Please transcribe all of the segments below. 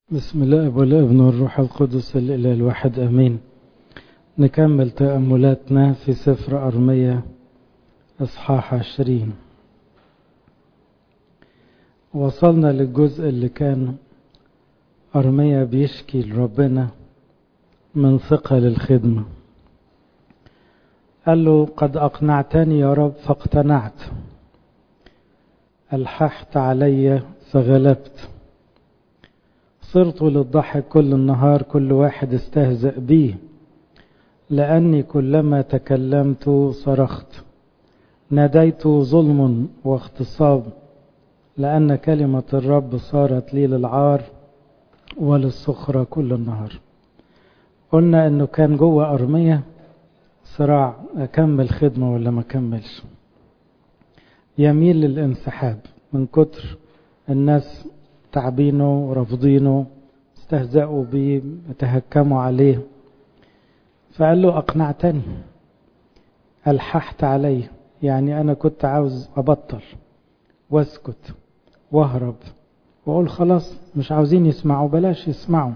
بسم الله والابن والروح القدس الإله الواحد أمين نكمل تأملاتنا في سفر أرمية إصحاح عشرين وصلنا للجزء اللي كان أرمية بيشكي لربنا من ثقل الخدمة قال له قد أقنعتني يا رب فاقتنعت ألححت علي فغلبت صرت للضحك كل النهار كل واحد استهزأ بي لأني كلما تكلمت صرخت ناديت ظلم واغتصاب لأن كلمة الرب صارت لي للعار وللسخرة كل النهار قلنا أنه كان جوه أرمية صراع أكمل خدمة ولا ما أكملش يميل للانسحاب من كتر الناس تعبينه ورافضينه استهزأوا بيه تهكموا عليه فقال له أقنعتني ألححت علي يعني أنا كنت عاوز أبطل واسكت واهرب وأقول خلاص مش عاوزين يسمعوا بلاش يسمعوا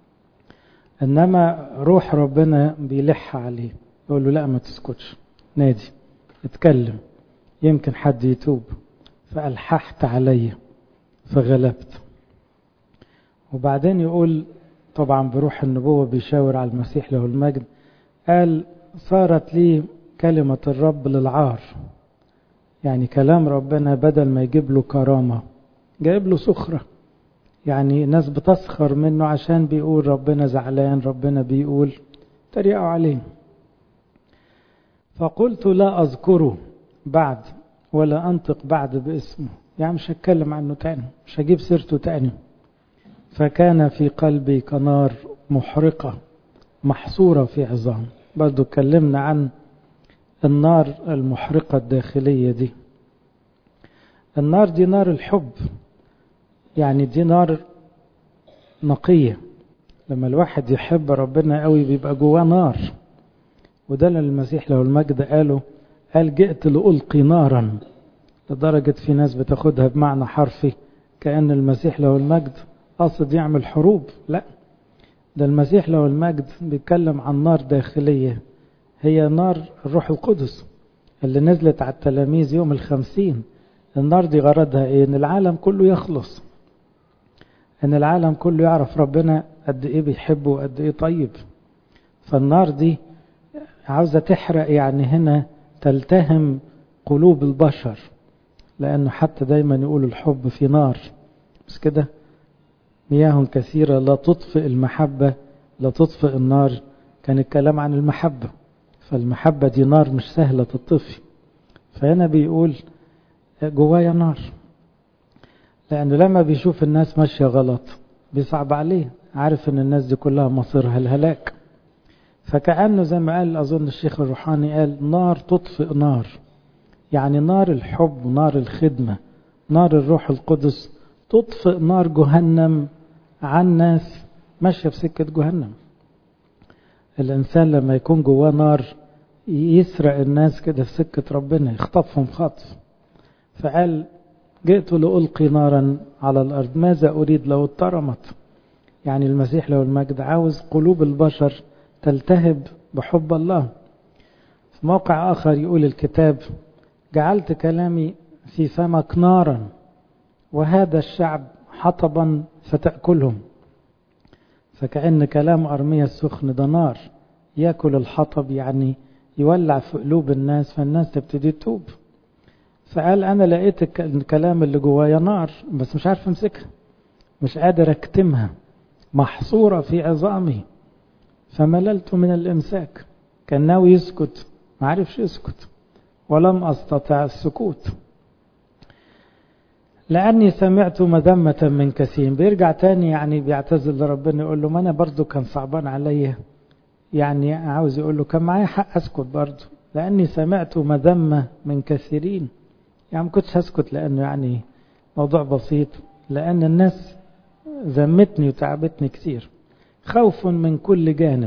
إنما روح ربنا بيلح عليه يقول له لا ما تسكتش نادي اتكلم يمكن حد يتوب فألححت علي فغلبت وبعدين يقول طبعا بروح النبوة بيشاور على المسيح له المجد قال صارت لي كلمة الرب للعار يعني كلام ربنا بدل ما يجيب له كرامة جايب له سخرة يعني ناس بتسخر منه عشان بيقول ربنا زعلان ربنا بيقول تريقوا عليه فقلت لا أذكره بعد ولا أنطق بعد باسمه يعني مش هتكلم عنه تاني مش هجيب سيرته تاني فكان في قلبي كنار محرقة محصورة في عظام برضو اتكلمنا عن النار المحرقة الداخلية دي النار دي نار الحب يعني دي نار نقية لما الواحد يحب ربنا قوي بيبقى جواه نار وده اللي المسيح له المجد قاله قال جئت لألقي نارا لدرجة في ناس بتاخدها بمعنى حرفي كأن المسيح له المجد قصد يعمل حروب لا ده المسيح له المجد بيتكلم عن نار داخلية هي نار الروح القدس اللي نزلت على التلاميذ يوم الخمسين النار دي غرضها ايه ان العالم كله يخلص ان العالم كله يعرف ربنا قد ايه بيحبه وقد ايه طيب فالنار دي عاوزة تحرق يعني هنا تلتهم قلوب البشر لأنه حتى دايما يقولوا الحب في نار بس كده مياه كثيرة لا تطفئ المحبة لا تطفئ النار كان الكلام عن المحبة فالمحبة دي نار مش سهلة تطفي فهنا بيقول جوايا نار لأنه لما بيشوف الناس ماشية غلط بيصعب عليه عارف ان الناس دي كلها مصيرها الهلاك فكأنه زي ما قال أظن الشيخ الروحاني قال نار تطفئ نار يعني نار الحب ونار الخدمة نار الروح القدس تطفئ نار جهنم عن ناس ماشية في سكة جهنم الإنسان لما يكون جواه نار يسرق الناس كده في سكة ربنا يخطفهم خطف فقال جئت لألقي نارا على الأرض ماذا أريد لو اترمت يعني المسيح لو المجد عاوز قلوب البشر تلتهب بحب الله في موقع آخر يقول الكتاب جعلت كلامي في فمك نارا وهذا الشعب حطبا فتأكلهم فكأن كلام أرمية السخن ده نار يأكل الحطب يعني يولع في قلوب الناس فالناس تبتدي تتوب فقال أنا لقيت الكلام اللي جوايا نار بس مش عارف أمسكها مش قادر أكتمها محصورة في عظامي فمللت من الإمساك كان ناوي يسكت ما عرفش يسكت ولم أستطع السكوت لأني سمعت مذمة من كثير بيرجع تاني يعني بيعتذر لربنا يقول له ما أنا برضو كان صعبان عليا يعني عاوز يقول له كان معايا حق أسكت برضو لأني سمعت مذمة من كثيرين يعني ما كنتش هسكت لأنه يعني موضوع بسيط لأن الناس ذمتني وتعبتني كثير خوف من كل جانب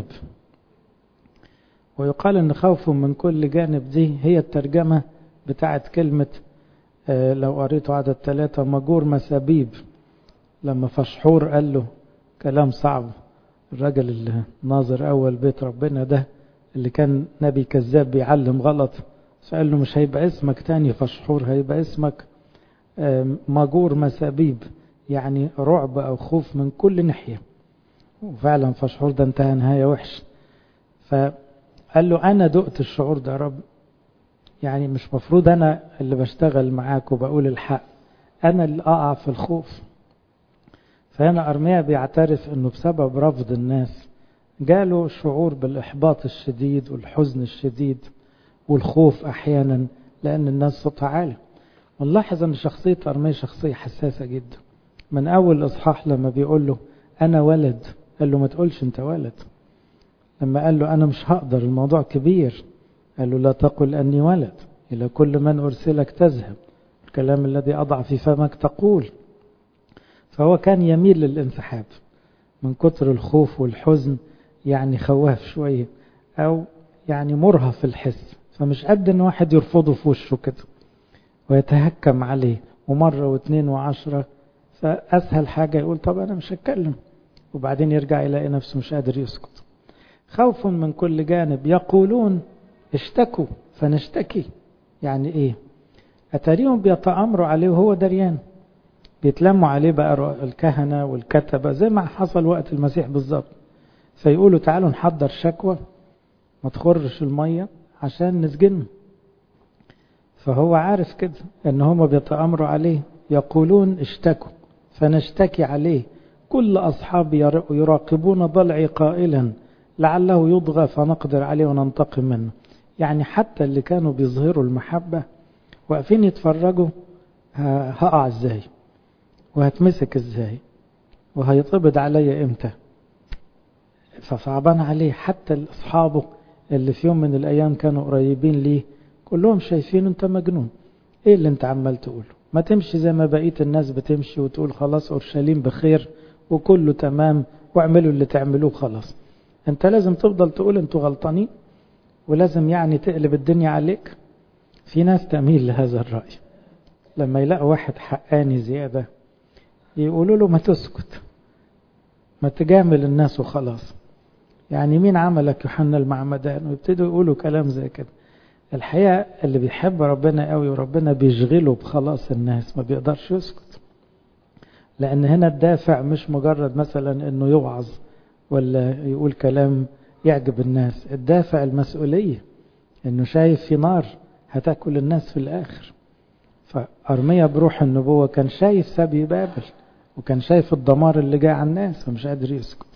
ويقال ان خوف من كل جانب دي هي الترجمة بتاعت كلمة لو قريتوا عدد ثلاثة مجور مسابيب لما فشحور قال له كلام صعب الراجل اللي ناظر أول بيت ربنا ده اللي كان نبي كذاب بيعلم غلط فقال له مش هيبقى اسمك تاني فشحور هيبقى اسمك ماجور مسابيب يعني رعب أو خوف من كل ناحية وفعلا فشحور ده انتهى نهاية وحش فقال له أنا دقت الشعور ده يا رب يعني مش مفروض أنا اللي بشتغل معاك وبقول الحق أنا اللي أقع في الخوف فهنا أرميا بيعترف أنه بسبب رفض الناس جاله شعور بالإحباط الشديد والحزن الشديد والخوف أحيانا لأن الناس صوتها عالي ونلاحظ أن شخصية أرميا شخصية حساسة جدا من أول إصحاح لما بيقول له أنا ولد قال له ما تقولش أنت ولد لما قال له أنا مش هقدر الموضوع كبير قال له لا تقل أني ولد إلى كل من أرسلك تذهب الكلام الذي أضع في فمك تقول فهو كان يميل للانسحاب من كتر الخوف والحزن يعني خواف شوية أو يعني مرهف الحس فمش قد ان واحد يرفضه في وشه كده ويتهكم عليه ومرة واثنين وعشرة فأسهل حاجة يقول طب أنا مش هتكلم وبعدين يرجع يلاقي نفسه مش قادر يسكت خوف من كل جانب يقولون اشتكوا فنشتكي يعني ايه أتاريهم بيتأمروا عليه وهو دريان بيتلموا عليه بقى الكهنة والكتبة زي ما حصل وقت المسيح بالظبط فيقولوا تعالوا نحضر شكوى ما تخرش المية عشان نسجنه فهو عارف كده ان هم بيتأمروا عليه يقولون اشتكوا فنشتكي عليه كل أصحابي يراقبون ضلعي قائلا لعله يضغى فنقدر عليه وننتقم منه يعني حتى اللي كانوا بيظهروا المحبة واقفين يتفرجوا هقع ازاي وهتمسك ازاي وهيطبد عليا امتى فصعبان عليه حتى اصحابه اللي في يوم من الايام كانوا قريبين ليه كلهم شايفين انت مجنون ايه اللي انت عمال تقوله ما تمشي زي ما بقيه الناس بتمشي وتقول خلاص اورشليم بخير وكله تمام واعملوا اللي تعملوه خلاص انت لازم تفضل تقول انتوا غلطانين ولازم يعني تقلب الدنيا عليك في ناس تميل لهذا الرأي لما يلاقوا واحد حقاني زيادة يقولوا له ما تسكت ما تجامل الناس وخلاص يعني مين عملك يوحنا المعمدان ويبتدوا يقولوا كلام زي كده الحقيقة اللي بيحب ربنا قوي وربنا بيشغله بخلاص الناس ما بيقدرش يسكت لأن هنا الدافع مش مجرد مثلا أنه يوعظ ولا يقول كلام يعجب الناس الدافع المسؤولية أنه شايف في نار هتاكل الناس في الآخر فأرميا بروح النبوة كان شايف سبي بابل وكان شايف الدمار اللي جاي على الناس ومش قادر يسكت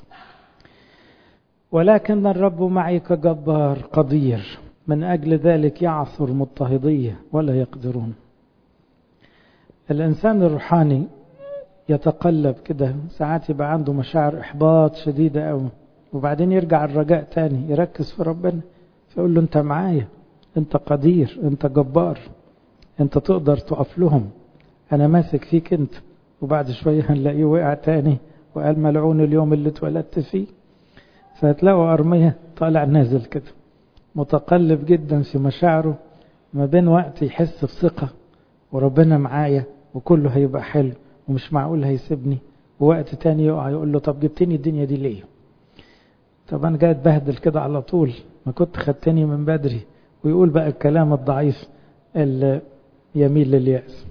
ولكن الرب معي كجبار قدير من أجل ذلك يعثر مضطهدية ولا يقدرون الإنسان الروحاني يتقلب كده ساعات يبقى عنده مشاعر إحباط شديدة أوي وبعدين يرجع الرجاء تاني يركز في ربنا فيقول له أنت معايا أنت قدير أنت جبار أنت تقدر تقف لهم أنا ماسك فيك أنت وبعد شوية هنلاقيه وقع تاني وقال ملعون اليوم اللي اتولدت فيه فهتلاقوا أرمية طالع نازل كده متقلب جدا في مشاعره ما بين وقت يحس بثقة وربنا معايا وكله هيبقى حلو ومش معقول هيسيبني ووقت تاني يقع يقول له طب جبتني الدنيا دي ليه طب انا جاي اتبهدل كده على طول ما كنت خدتني من بدري ويقول بقى الكلام الضعيف اللي يميل لليأس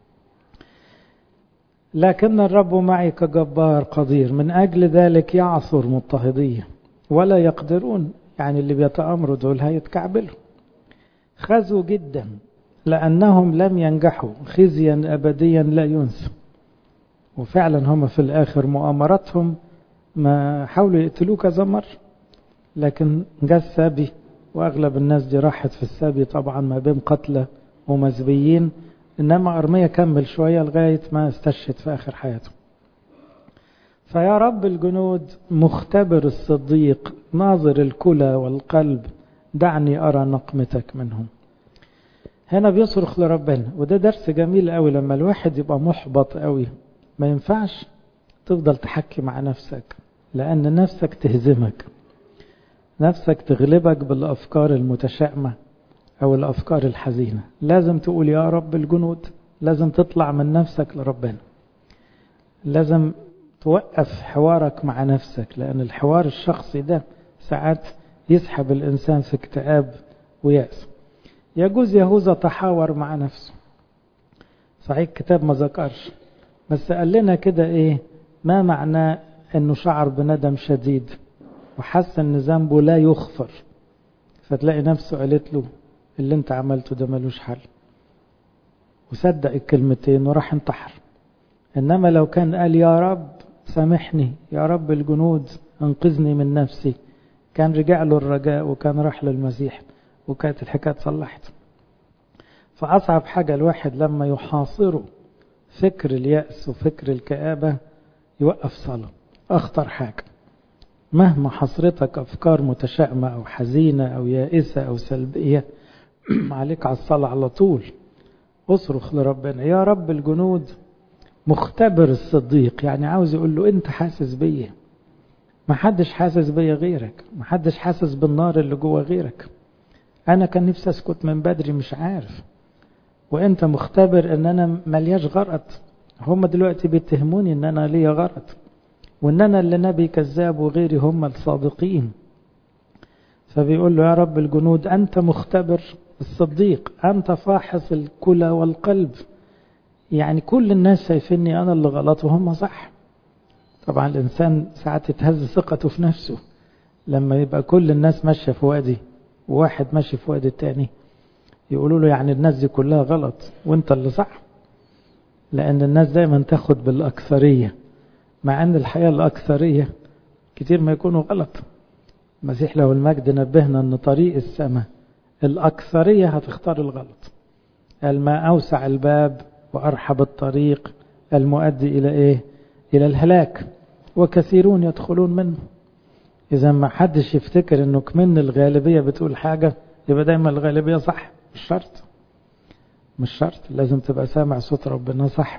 لكن الرب معي كجبار قدير من أجل ذلك يعثر مضطهدية ولا يقدرون يعني اللي بيتأمروا دول هيتكعبلوا خزوا جدا لأنهم لم ينجحوا خزيا أبديا لا ينسى وفعلا هم في الآخر مؤامراتهم ما حاولوا يقتلوه كذا مرة لكن جاء السابي وأغلب الناس دي راحت في السابي طبعا ما بين قتلى ومزبيين إنما أرمية كمل شوية لغاية ما استشهد في آخر حياته فيا رب الجنود مختبر الصديق ناظر الكلى والقلب دعني أرى نقمتك منهم هنا بيصرخ لربنا وده درس جميل قوي لما الواحد يبقى محبط قوي ما ينفعش تفضل تحكي مع نفسك لأن نفسك تهزمك نفسك تغلبك بالأفكار المتشائمة أو الأفكار الحزينة لازم تقول يا رب الجنود لازم تطلع من نفسك لربنا لازم توقف حوارك مع نفسك لأن الحوار الشخصي ده ساعات يسحب الإنسان في اكتئاب ويأس يجوز يهوذا تحاور مع نفسه صحيح الكتاب ما ذكرش بس قال لنا كده ايه ما معناه انه شعر بندم شديد وحس ان ذنبه لا يغفر فتلاقي نفسه قالت له اللي انت عملته ده ملوش حل وصدق الكلمتين وراح انتحر انما لو كان قال يا رب سامحني يا رب الجنود انقذني من نفسي كان رجع له الرجاء وكان راح للمسيح وكانت الحكايه اتصلحت فاصعب حاجه الواحد لما يحاصره فكر اليأس وفكر الكآبة يوقف صلاة أخطر حاجة مهما حصرتك أفكار متشائمة أو حزينة أو يائسة أو سلبية عليك على الصلاة على طول اصرخ لربنا يا رب الجنود مختبر الصديق يعني عاوز يقول له انت حاسس بيا ما حدش حاسس بيا غيرك ما حدش حاسس بالنار اللي جوه غيرك انا كان نفسي اسكت من بدري مش عارف وانت مختبر ان انا ملياش غرض هم دلوقتي بيتهموني ان انا ليا غرض وان انا اللي نبي كذاب وغيري هم الصادقين فبيقول له يا رب الجنود انت مختبر الصديق انت فاحص الكلى والقلب يعني كل الناس شايفيني انا اللي غلط وهم صح طبعا الانسان ساعات يتهز ثقته في نفسه لما يبقى كل الناس ماشيه في وادي وواحد ماشي في وادي التاني يقولوا له يعني الناس دي كلها غلط وانت اللي صح لان الناس دايما تاخد بالاكثريه مع ان الحقيقه الاكثريه كتير ما يكونوا غلط المسيح له المجد نبهنا ان طريق السماء الاكثريه هتختار الغلط قال ما اوسع الباب وارحب الطريق المؤدي الى ايه الى الهلاك وكثيرون يدخلون منه اذا ما حدش يفتكر انه كمن الغالبيه بتقول حاجه يبقى دايما الغالبيه صح مش شرط مش شرط لازم تبقى سامع صوت ربنا صح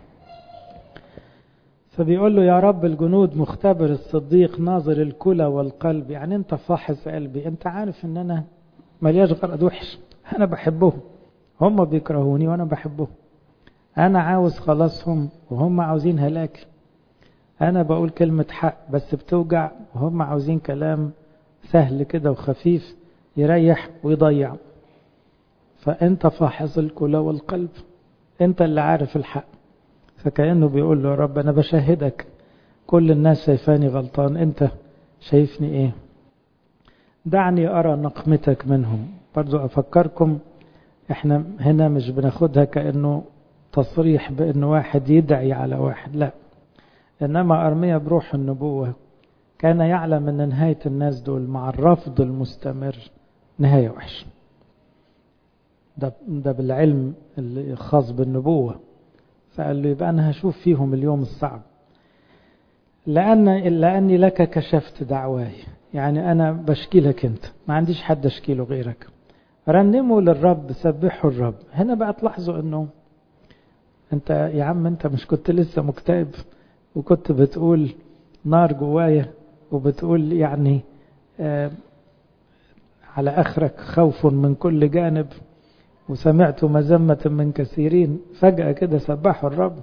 فبيقول له يا رب الجنود مختبر الصديق ناظر الكلى والقلب يعني انت فاحص قلبي انت عارف ان انا ملياش غرض وحش انا بحبهم هم بيكرهوني وانا بحبهم انا عاوز خلاصهم وهم عاوزين هلاكي انا بقول كلمة حق بس بتوجع وهم عاوزين كلام سهل كده وخفيف يريح ويضيع فانت فاحص الكلى والقلب انت اللي عارف الحق فكأنه بيقول له يا رب انا بشاهدك كل الناس شايفاني غلطان انت شايفني ايه دعني ارى نقمتك منهم برضو افكركم احنا هنا مش بناخدها كأنه تصريح بأن واحد يدعي على واحد لا إنما أرميا بروح النبوة كان يعلم أن نهاية الناس دول مع الرفض المستمر نهاية وحشة ده, ده بالعلم الخاص بالنبوة فقال له يبقى أنا هشوف فيهم اليوم الصعب لأن لأني لك كشفت دعواي يعني أنا بشكي لك أنت ما عنديش حد أشكي له غيرك رنموا للرب سبحوا الرب هنا بقى تلاحظوا أنه أنت يا عم أنت مش كنت لسه مكتئب وكنت بتقول نار جوايا وبتقول يعني آه على آخرك خوف من كل جانب وسمعت مذمة من كثيرين فجأة كده سبحوا الرب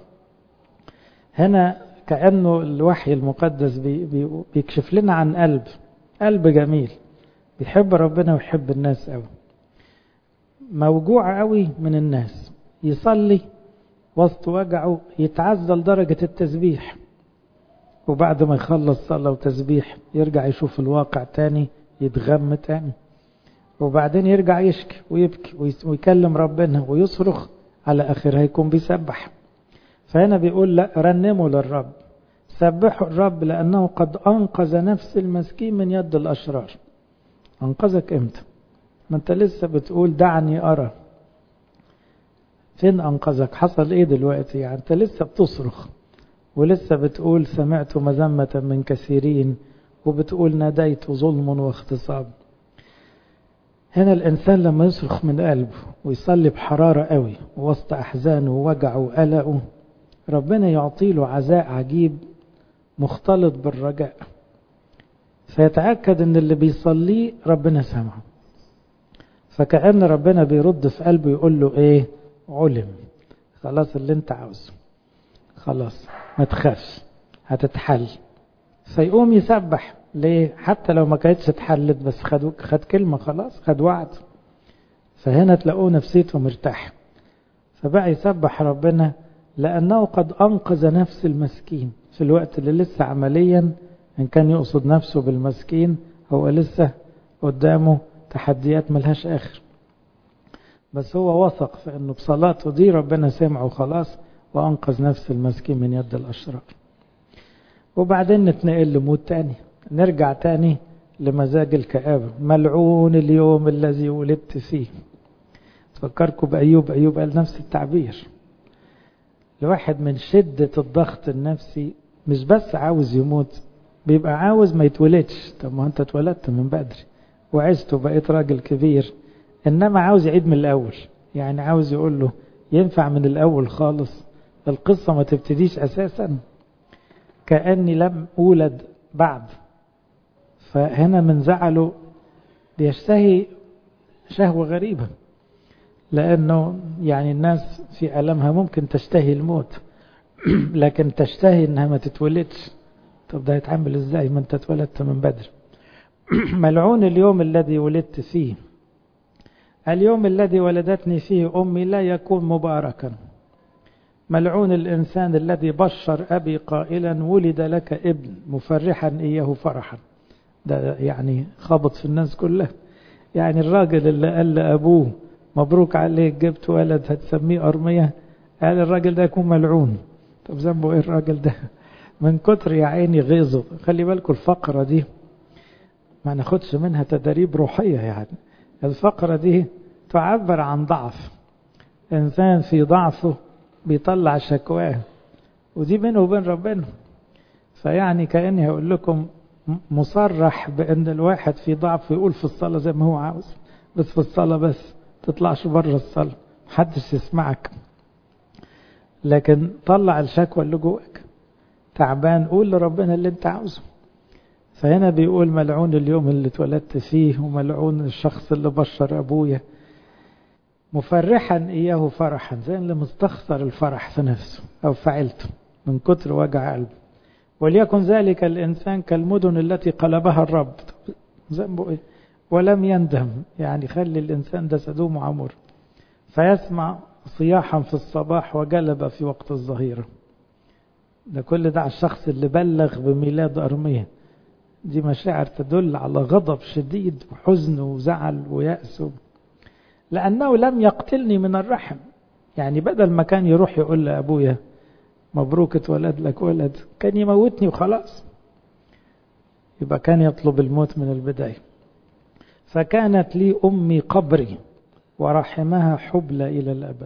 هنا كأنه الوحي المقدس بي بي بيكشف لنا عن قلب قلب جميل بيحب ربنا ويحب الناس قوي موجوع قوي من الناس يصلي وسط وجعه يتعزى لدرجة التسبيح وبعد ما يخلص صلاة وتسبيح يرجع يشوف الواقع تاني يتغم تاني وبعدين يرجع يشكي ويبكي ويكلم ربنا ويصرخ على آخرها يكون بيسبح فهنا بيقول لا رنموا للرب سبحوا الرب لأنه قد أنقذ نفس المسكين من يد الأشرار أنقذك إمتى ما أنت لسه بتقول دعني أرى فين أنقذك حصل إيه دلوقتي يعني أنت لسه بتصرخ ولسه بتقول سمعت مذمة من كثيرين وبتقول ناديت ظلم واغتصاب هنا الإنسان لما يصرخ من قلبه ويصلي بحرارة قوي وسط أحزانه ووجعه وقلقه ربنا يعطي له عزاء عجيب مختلط بالرجاء فيتأكد ان اللي بيصليه ربنا سمعه فكأن ربنا بيرد في قلبه يقول له ايه علم خلاص اللي انت عاوزه خلاص ما تخافش هتتحل فيقوم يسبح ليه حتى لو ما كانتش اتحلت بس خد خد كلمة خلاص خد وعد فهنا تلاقوه نفسيته مرتاح فبقى يسبح ربنا لأنه قد أنقذ نفس المسكين في الوقت اللي لسه عمليا إن كان يقصد نفسه بالمسكين هو لسه قدامه تحديات ملهاش آخر بس هو وثق في أنه بصلاته دي ربنا سمعه خلاص وأنقذ نفس المسكين من يد الأشرار وبعدين نتنقل لموت تاني نرجع تاني لمزاج الكآبة ملعون اليوم الذي ولدت فيه تفكركم بأيوب أيوب قال نفس التعبير الواحد من شدة الضغط النفسي مش بس عاوز يموت بيبقى عاوز ما يتولدش طب ما انت اتولدت من بدري وعشت وبقيت راجل كبير انما عاوز يعيد من الاول يعني عاوز يقول له ينفع من الاول خالص القصة ما تبتديش اساسا كأني لم أولد بعد فهنا من زعله بيشتهي شهوة غريبة لأنه يعني الناس في ألمها ممكن تشتهي الموت لكن تشتهي إنها ما تتولدش طب ده يتعمل إزاي ما أنت اتولدت من بدري ملعون اليوم الذي ولدت فيه اليوم الذي ولدتني فيه أمي لا يكون مباركا ملعون الإنسان الذي بشر أبي قائلا ولد لك ابن مفرحا إياه فرحا ده يعني خبط في الناس كلها يعني الراجل اللي قال لأبوه مبروك عليك جبت ولد هتسميه أرمية قال الراجل ده يكون ملعون طب ذنبه ايه الراجل ده من كتر يا عيني غيظه خلي بالكم الفقرة دي ما ناخدش منها تدريب روحية يعني الفقرة دي تعبر عن ضعف إنسان في ضعفه بيطلع شكواه ودي بينه وبين ربنا فيعني كأني هقول لكم مصرح بأن الواحد في ضعف يقول في الصلاة زي ما هو عاوز بس في الصلاة بس تطلعش بره الصلاة محدش يسمعك لكن طلع الشكوى اللي جواك تعبان قول لربنا اللي انت عاوزه فهنا بيقول ملعون اليوم اللي اتولدت فيه وملعون الشخص اللي بشر ابويا مفرحا اياه فرحا زي اللي مستخسر الفرح في نفسه او في عيلته من كتر وجع قلبه وليكن ذلك الانسان كالمدن التي قلبها الرب ذنبه ايه ولم يندم يعني خلي الانسان ده سدوم وعمر فيسمع صياحا في الصباح وجلب في وقت الظهيره ده كل ده على الشخص اللي بلغ بميلاد ارميه دي مشاعر تدل على غضب شديد وحزن وزعل ويأس لأنه لم يقتلني من الرحم يعني بدل ما كان يروح يقول لأبويا مبروك اتولد لك ولد كان يموتني وخلاص يبقى كان يطلب الموت من البداية فكانت لي أمي قبري ورحمها حبلى إلى الأبد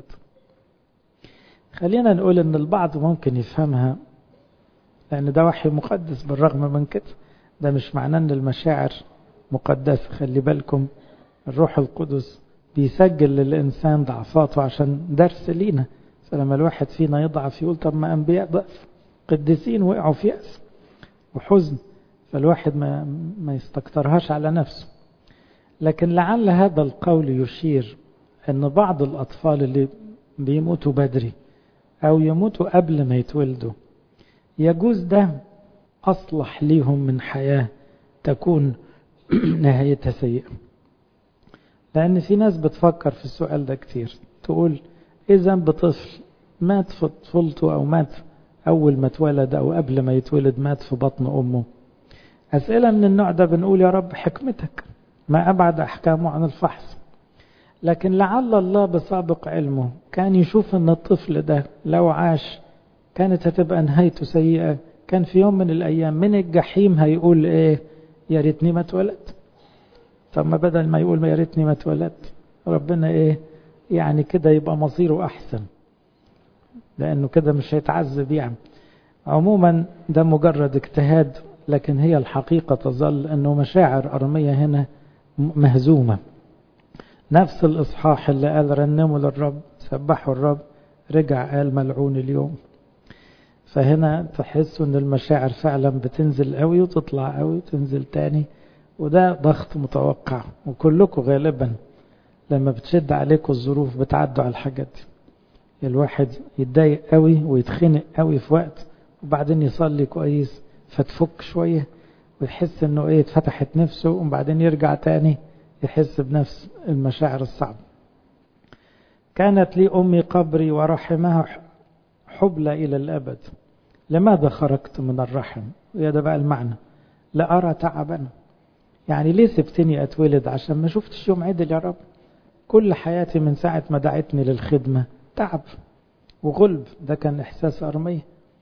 خلينا نقول أن البعض ممكن يفهمها لأن ده وحي مقدس بالرغم من كده ده مش معناه أن المشاعر مقدسة خلي بالكم الروح القدس بيسجل للإنسان ضعفاته عشان درس لينا فلما الواحد فينا يضعف يقول طب ما أنبياء ضعف قديسين وقعوا في يأس وحزن فالواحد ما, ما يستكترهاش على نفسه لكن لعل هذا القول يشير أن بعض الأطفال اللي بيموتوا بدري أو يموتوا قبل ما يتولدوا يجوز ده أصلح ليهم من حياة تكون نهايتها سيئة لأن في ناس بتفكر في السؤال ده كتير تقول إيه ذنب طفل مات في طفولته أو مات أول ما اتولد أو قبل ما يتولد مات في بطن أمه أسئلة من النوع ده بنقول يا رب حكمتك ما أبعد أحكامه عن الفحص لكن لعل الله بسابق علمه كان يشوف أن الطفل ده لو عاش كانت هتبقى نهايته سيئة كان في يوم من الأيام من الجحيم هيقول إيه يا ريتني ما اتولدت طب ما بدل ما يقول ما يا ريتني ما اتولدت ربنا إيه يعني كده يبقى مصيره أحسن لأنه كده مش هيتعذب يعني عموما ده مجرد اجتهاد لكن هي الحقيقة تظل أنه مشاعر أرمية هنا مهزومة نفس الإصحاح اللي قال رنموا للرب سبحوا الرب رجع قال ملعون اليوم فهنا تحسوا ان المشاعر فعلا بتنزل قوي وتطلع قوي وتنزل تاني وده ضغط متوقع وكلكم غالبا لما بتشد عليكم الظروف بتعدوا على الحاجات دي الواحد يتضايق قوي ويتخنق قوي في وقت وبعدين يصلي كويس فتفك شوية ويحس انه ايه اتفتحت نفسه وبعدين يرجع تاني يحس بنفس المشاعر الصعبة كانت لي أمي قبري ورحمها حبلى إلى الأبد لماذا خرجت من الرحم ويا ده بقى المعنى لا أرى تعبا يعني ليه سبتني أتولد عشان ما شفتش يوم عدل يا رب كل حياتي من ساعة ما دعتني للخدمة تعب وغلب ده كان إحساس أرمية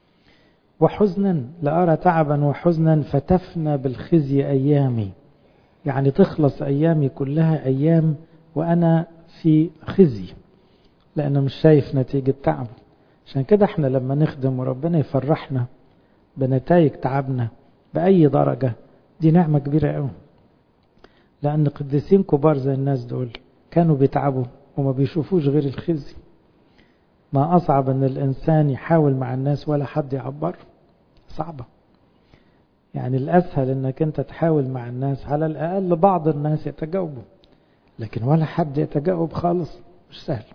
وحزنا لأرى تعبا وحزنا فتفنى بالخزي أيامي يعني تخلص أيامي كلها أيام وأنا في خزي لأنه مش شايف نتيجة تعبه عشان كده احنا لما نخدم وربنا يفرحنا بنتائج تعبنا بأي درجة دي نعمة كبيرة قوي لأن قديسين كبار زي الناس دول كانوا بيتعبوا وما بيشوفوش غير الخزي ما أصعب أن الإنسان يحاول مع الناس ولا حد يعبر صعبة يعني الأسهل أنك أنت تحاول مع الناس على الأقل بعض الناس يتجاوبوا لكن ولا حد يتجاوب خالص مش سهل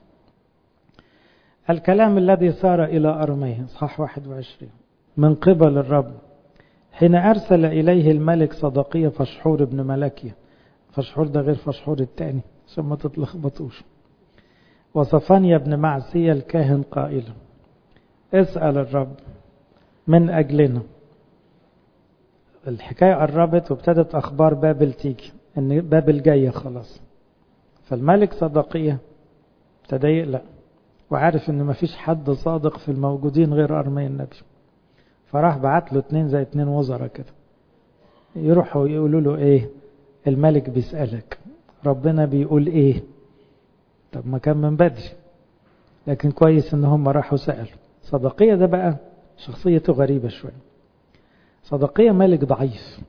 الكلام الذي صار إلى أرميه صح 21 من قبل الرب حين أرسل إليه الملك صدقية فشحور ابن ملكية فشحور ده غير فشحور الثاني عشان ما تتلخبطوش وصفانيا بن معسية الكاهن قائلا اسأل الرب من أجلنا الحكاية قربت وابتدت أخبار بابل تيجي إن بابل جاية خلاص فالملك صدقية ابتدى يقلق وعارف إن مفيش حد صادق في الموجودين غير أرمي النبي فراح بعت له اتنين زي اتنين وزراء كده يروحوا يقولوا له ايه الملك بيسألك ربنا بيقول ايه طب ما كان من بدري لكن كويس ان هم راحوا سألوا صدقية ده بقى شخصيته غريبة شوية صدقية ملك ضعيف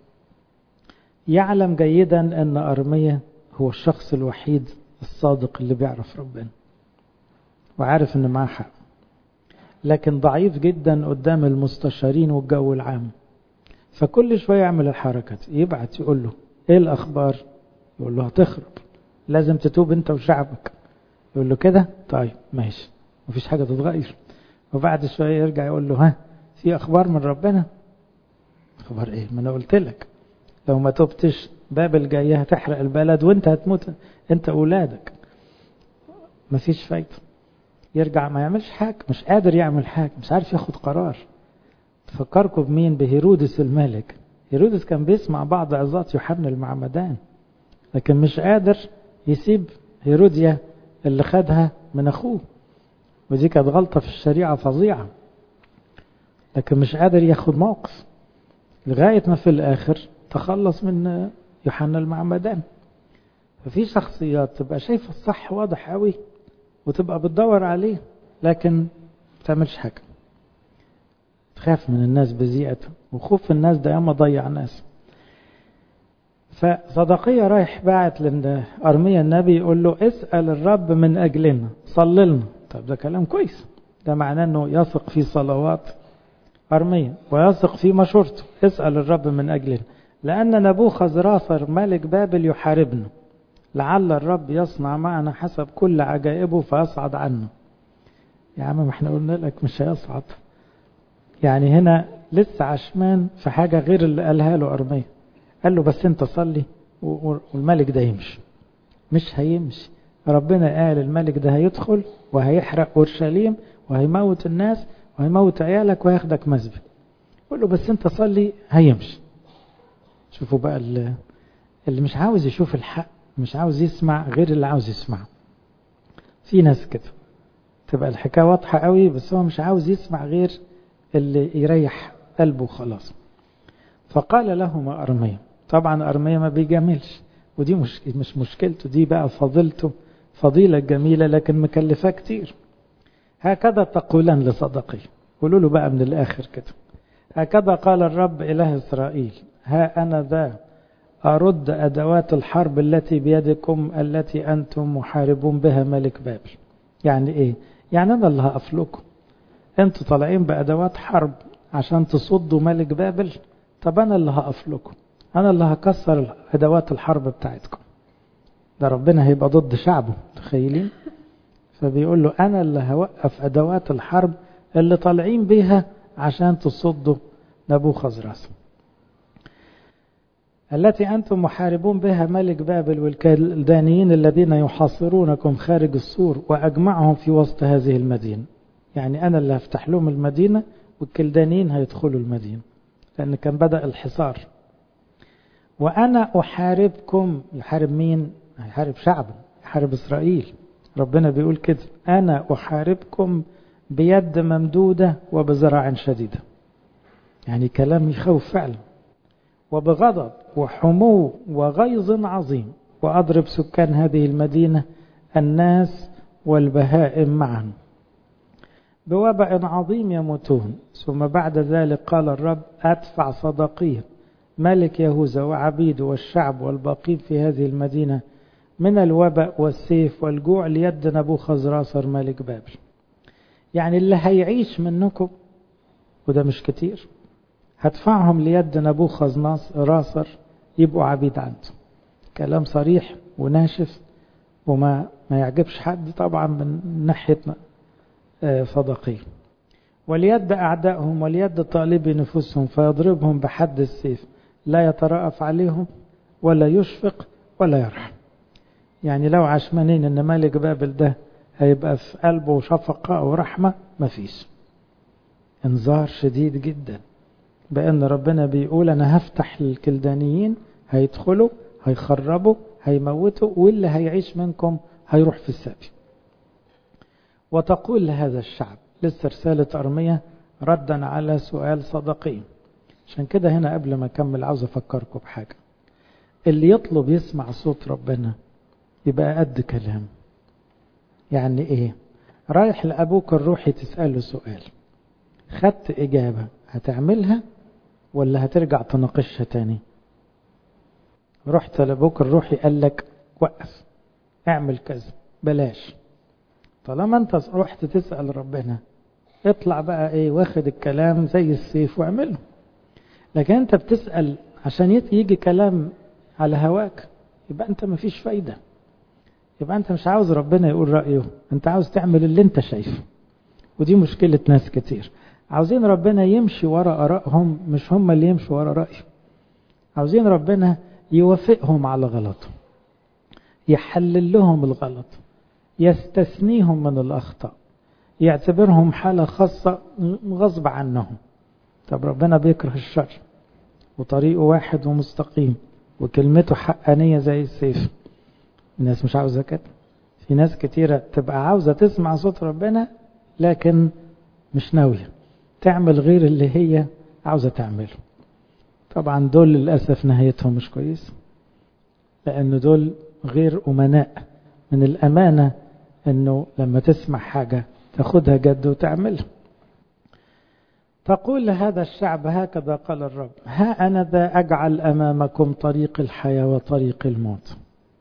يعلم جيدا ان أرمية هو الشخص الوحيد الصادق اللي بيعرف ربنا وعارف ان معاه حق لكن ضعيف جدا قدام المستشارين والجو العام فكل شوية يعمل الحركة يبعت يقول له ايه الاخبار يقول له هتخرب لازم تتوب انت وشعبك يقول له كده طيب ماشي مفيش حاجة تتغير وبعد شوية يرجع يقول له ها في اخبار من ربنا اخبار ايه ما انا قلت لك لو ما تبتش بابل جاية هتحرق البلد وانت هتموت انت اولادك مفيش فايدة يرجع ما يعملش حاجة مش قادر يعمل حاجة مش عارف ياخد قرار تفكركم بمين بهيرودس الملك هيرودس كان بيسمع بعض عظات يوحنا المعمدان لكن مش قادر يسيب هيروديا اللي خدها من اخوه ودي كانت غلطة في الشريعة فظيعة لكن مش قادر ياخد موقف لغاية ما في الآخر تخلص من يوحنا المعمدان ففي شخصيات تبقى شايفة الصح واضح قوي وتبقى بتدور عليه لكن ما تعملش حاجة تخاف من الناس بزيئتها وخوف الناس ده ياما ضيع ناس فصدقية رايح باعت لأرميا النبي يقول له اسأل الرب من أجلنا صلي لنا طب ده كلام كويس ده معناه انه يثق في صلوات أرميا ويثق في مشورته اسأل الرب من أجلنا لأن نبوخذ رافر ملك بابل يحاربنا لعل الرب يصنع معنا حسب كل عجائبه فيصعد عنه يا عم ما احنا قلنا لك مش هيصعد يعني هنا لسه عشمان في حاجة غير اللي قالها له أرمية قال له بس انت صلي والملك ده يمشي مش هيمشي ربنا قال الملك ده هيدخل وهيحرق أورشليم وهيموت الناس وهيموت عيالك وهياخدك مسجد قول له بس انت صلي هيمشي شوفوا بقى اللي, اللي مش عاوز يشوف الحق مش عاوز يسمع غير اللي عاوز يسمع في ناس كده تبقى الحكاية واضحة قوي بس هو مش عاوز يسمع غير اللي يريح قلبه خلاص فقال لهما أرميا طبعا أرميا ما بيجاملش ودي مش, مش مشكلته دي بقى فضيلته فضيلة جميلة لكن مكلفة كتير هكذا تقولان لصدقي قولوا له بقى من الآخر كده هكذا قال الرب إله إسرائيل ها أنا ذا أرد أدوات الحرب التي بيدكم التي أنتم محاربون بها ملك بابل يعني إيه يعني أنا اللي هقف لكم أنتوا طالعين بأدوات حرب عشان تصدوا ملك بابل طب أنا اللي هقف لكم أنا اللي هكسر أدوات الحرب بتاعتكم ده ربنا هيبقى ضد شعبه تخيلين فبيقول له أنا اللي هوقف أدوات الحرب اللي طالعين بيها عشان تصدوا نبوخذ راسه التي أنتم محاربون بها ملك بابل والكلدانيين الذين يحاصرونكم خارج السور وأجمعهم في وسط هذه المدينة يعني أنا اللي هفتح لهم المدينة والكلدانيين هيدخلوا المدينة لأن كان بدأ الحصار وأنا أحاربكم يحارب مين؟ هيحارب شعبه يحارب إسرائيل ربنا بيقول كده أنا أحاربكم بيد ممدودة وبزرع شديدة يعني كلام يخوف فعلا وبغضب وحمو وغيظ عظيم وأضرب سكان هذه المدينة الناس والبهائم معا بوباء عظيم يموتون ثم بعد ذلك قال الرب أدفع صدقيه ملك يهوذا وعبيده والشعب والباقين في هذه المدينة من الوباء والسيف والجوع ليد نبوخذ راسر ملك بابل يعني اللي هيعيش منكم وده مش كتير هدفعهم ليد نبوخذ راسر يبقوا عبيد عنده كلام صريح وناشف وما ما يعجبش حد طبعا من ناحية صدقيه وليد أعدائهم وليد طالبي نفوسهم فيضربهم بحد السيف لا يترأف عليهم ولا يشفق ولا يرحم يعني لو عشمانين ان ملك بابل ده هيبقى في قلبه شفقة او رحمة مفيش انذار شديد جدا بان ربنا بيقول انا هفتح للكلدانيين هيدخلوا هيخربوا هيموتوا واللي هيعيش منكم هيروح في السبي وتقول لهذا الشعب لسه رسالة أرمية ردا على سؤال صدقي عشان كده هنا قبل ما أكمل عاوز أفكركم بحاجة اللي يطلب يسمع صوت ربنا يبقى قد كلام يعني ايه رايح لأبوك الروحي تسأله سؤال خدت إجابة هتعملها ولا هترجع تناقشها تاني رحت لأبوك الروحي قال لك وقف اعمل كذا بلاش طالما انت رحت تسأل ربنا اطلع بقى ايه واخد الكلام زي السيف واعمله لكن انت بتسأل عشان يجي كلام على هواك يبقى انت مفيش فايدة يبقى انت مش عاوز ربنا يقول رأيه انت عاوز تعمل اللي انت شايفه ودي مشكلة ناس كتير عاوزين ربنا يمشي ورا آرائهم مش هم اللي يمشوا ورا رأيه عاوزين ربنا يوافقهم على غلطهم يحلل لهم الغلط يستثنيهم من الأخطاء يعتبرهم حالة خاصة غصب عنهم طب ربنا بيكره الشر وطريقه واحد ومستقيم وكلمته حقانية زي السيف الناس مش عاوزة كده في ناس كتيرة تبقى عاوزة تسمع صوت ربنا لكن مش ناوية تعمل غير اللي هي عاوزة تعمله طبعا دول للأسف نهايتهم مش كويس لأن دول غير أمناء من الأمانة أنه لما تسمع حاجة تاخدها جد وتعملها تقول لهذا الشعب هكذا قال الرب ها أنا ذا أجعل أمامكم طريق الحياة وطريق الموت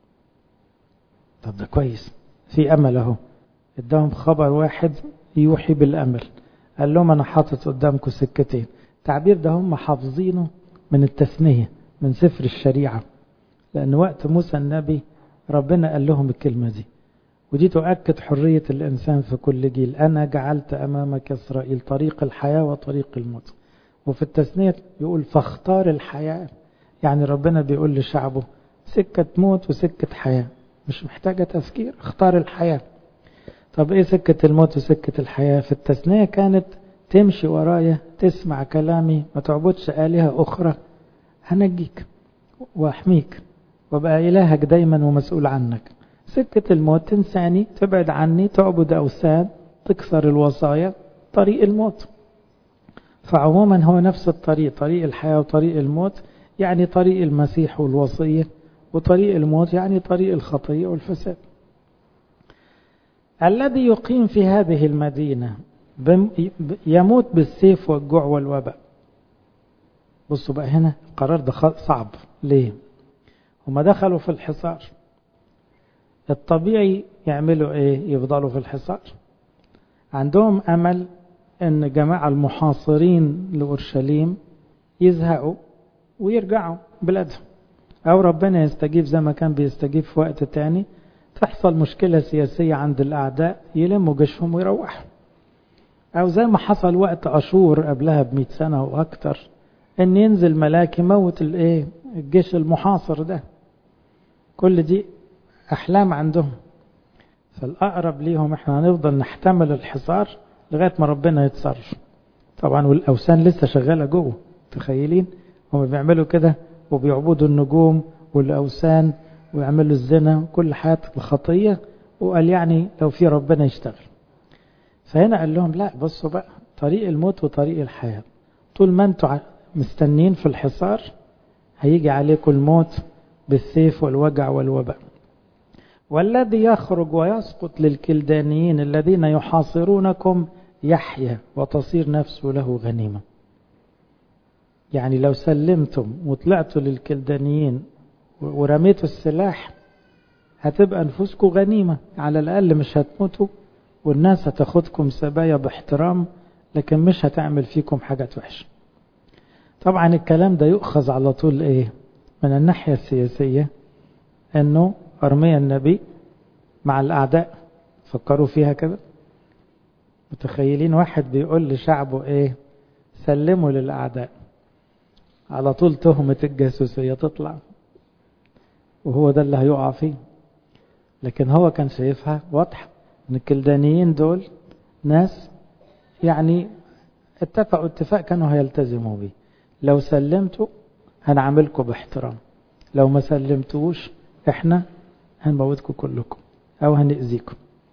طب ده كويس في أمل أهو اداهم خبر واحد يوحي بالأمل قال لهم أنا حاطط قدامكم سكتين التعبير ده هم حافظينه من التثنية من سفر الشريعة لأن وقت موسى النبي ربنا قال لهم الكلمة دي ودي تؤكد حرية الإنسان في كل جيل أنا جعلت أمامك إسرائيل طريق الحياة وطريق الموت وفي التثنية يقول فاختار الحياة يعني ربنا بيقول لشعبه سكة موت وسكة حياة مش محتاجة تفكير اختار الحياة طب ايه سكة الموت وسكة الحياة في التثنية كانت تمشي ورايا تسمع كلامي ما تعبدش آلهة أخرى هنجيك وأحميك وابقى إلهك دايما ومسؤول عنك سكة الموت تنساني تبعد عني تعبد أوثان تكسر الوصايا طريق الموت فعموما هو نفس الطريق طريق الحياة وطريق الموت يعني طريق المسيح والوصية وطريق الموت يعني طريق الخطية والفساد الذي يقيم في هذه المدينة يموت بالسيف والجوع والوباء بصوا بقى هنا القرار ده صعب ليه هما دخلوا في الحصار الطبيعي يعملوا ايه يفضلوا في الحصار عندهم امل ان جماعة المحاصرين لأورشليم يزهقوا ويرجعوا بلادهم او ربنا يستجيب زي ما كان بيستجيب في وقت تاني تحصل مشكلة سياسية عند الأعداء يلموا جيشهم ويروحوا أو زي ما حصل وقت أشور قبلها بمئة سنة وأكتر إن ينزل ملاك يموت الإيه الجيش المحاصر ده كل دي أحلام عندهم فالأقرب ليهم إحنا هنفضل نحتمل الحصار لغاية ما ربنا يتصرف طبعا والأوثان لسه شغالة جوه تخيلين هم بيعملوا كده وبيعبدوا النجوم والأوثان ويعملوا الزنا وكل حياة الخطية وقال يعني لو في ربنا يشتغل فهنا قال لهم لا بصوا بقى طريق الموت وطريق الحياة طول ما انتوا مستنين في الحصار هيجي عليكم الموت بالسيف والوجع والوباء والذي يخرج ويسقط للكلدانيين الذين يحاصرونكم يحيا وتصير نفسه له غنيمة يعني لو سلمتم وطلعتوا للكلدانيين ورميتوا السلاح هتبقى نفوسكم غنيمة على الأقل مش هتموتوا والناس هتاخدكم سبايا باحترام لكن مش هتعمل فيكم حاجات وحشة طبعا الكلام ده يؤخذ على طول ايه من الناحية السياسية انه ارميا النبي مع الاعداء فكروا فيها كده متخيلين واحد بيقول لشعبه ايه سلموا للاعداء على طول تهمة الجاسوسية تطلع وهو ده اللي هيقع فيه لكن هو كان شايفها واضحة ان الكلدانيين دول ناس يعني اتفقوا اتفاق كانوا هيلتزموا بيه لو سلمتوا هنعاملكم باحترام لو ما سلمتوش احنا هنموتكم كلكم او هنأذيكم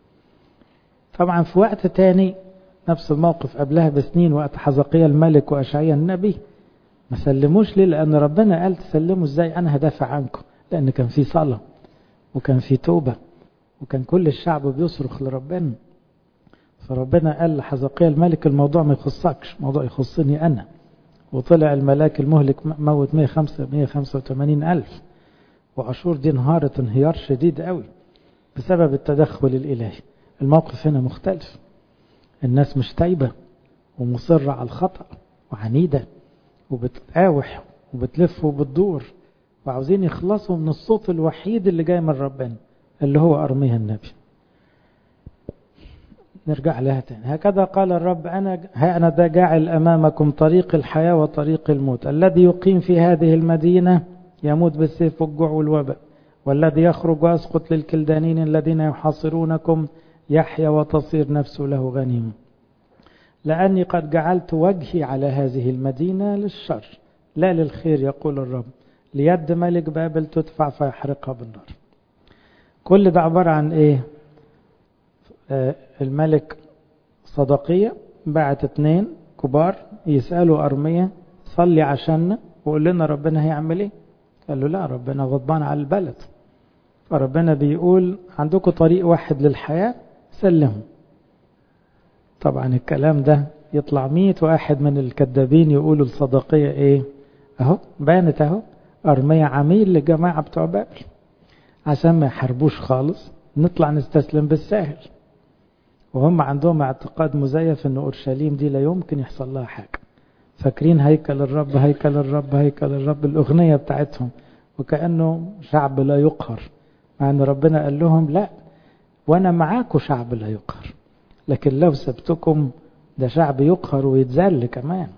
طبعا في وقت تاني نفس الموقف قبلها بسنين وقت حزقية الملك وأشعيا النبي ما سلموش ليه لأن ربنا قال تسلموا ازاي أنا هدافع عنكم لأن كان في صلاة وكان في توبة وكان كل الشعب بيصرخ لربنا فربنا قال لحزقية الملك الموضوع ما يخصكش موضوع يخصني أنا وطلع الملاك المهلك موت 185 ألف وعاشور دي انهارت انهيار شديد قوي بسبب التدخل الإلهي الموقف هنا مختلف الناس مش تايبة ومصرة على الخطأ وعنيدة وبتقاوح وبتلف وبتدور وعاوزين يخلصوا من الصوت الوحيد اللي جاي من ربنا اللي هو أرميها النبي نرجع لها تاني هكذا قال الرب أنا ها أنا ده جاعل أمامكم طريق الحياة وطريق الموت الذي يقيم في هذه المدينة يموت بالسيف والجوع والوباء والذي يخرج ويسقط للكلدانين الذين يحاصرونكم يحيا وتصير نفسه له غنيمة لأني قد جعلت وجهي على هذه المدينة للشر لا للخير يقول الرب ليد ملك بابل تدفع فيحرقها بالنار كل ده عبارة عن ايه آه الملك صدقية بعت اتنين كبار يسألوا أرمية صلي عشاننا وقول لنا ربنا هيعمل ايه قال له لا ربنا غضبان على البلد فربنا بيقول عندكم طريق واحد للحياة سلموا طبعا الكلام ده يطلع مية واحد من الكذابين يقولوا الصدقية ايه اهو بانت اهو أرمية عميل لجماعة بتوع بابل عشان ما يحاربوش خالص نطلع نستسلم بالساهل وهم عندهم اعتقاد مزيف ان اورشليم دي لا يمكن يحصل لها حاجه فاكرين هيكل الرب هيكل الرب هيكل الرب الاغنيه بتاعتهم وكانه شعب لا يقهر مع ان ربنا قال لهم لا وانا معاكم شعب لا يقهر لكن لو سبتكم ده شعب يقهر ويتذل كمان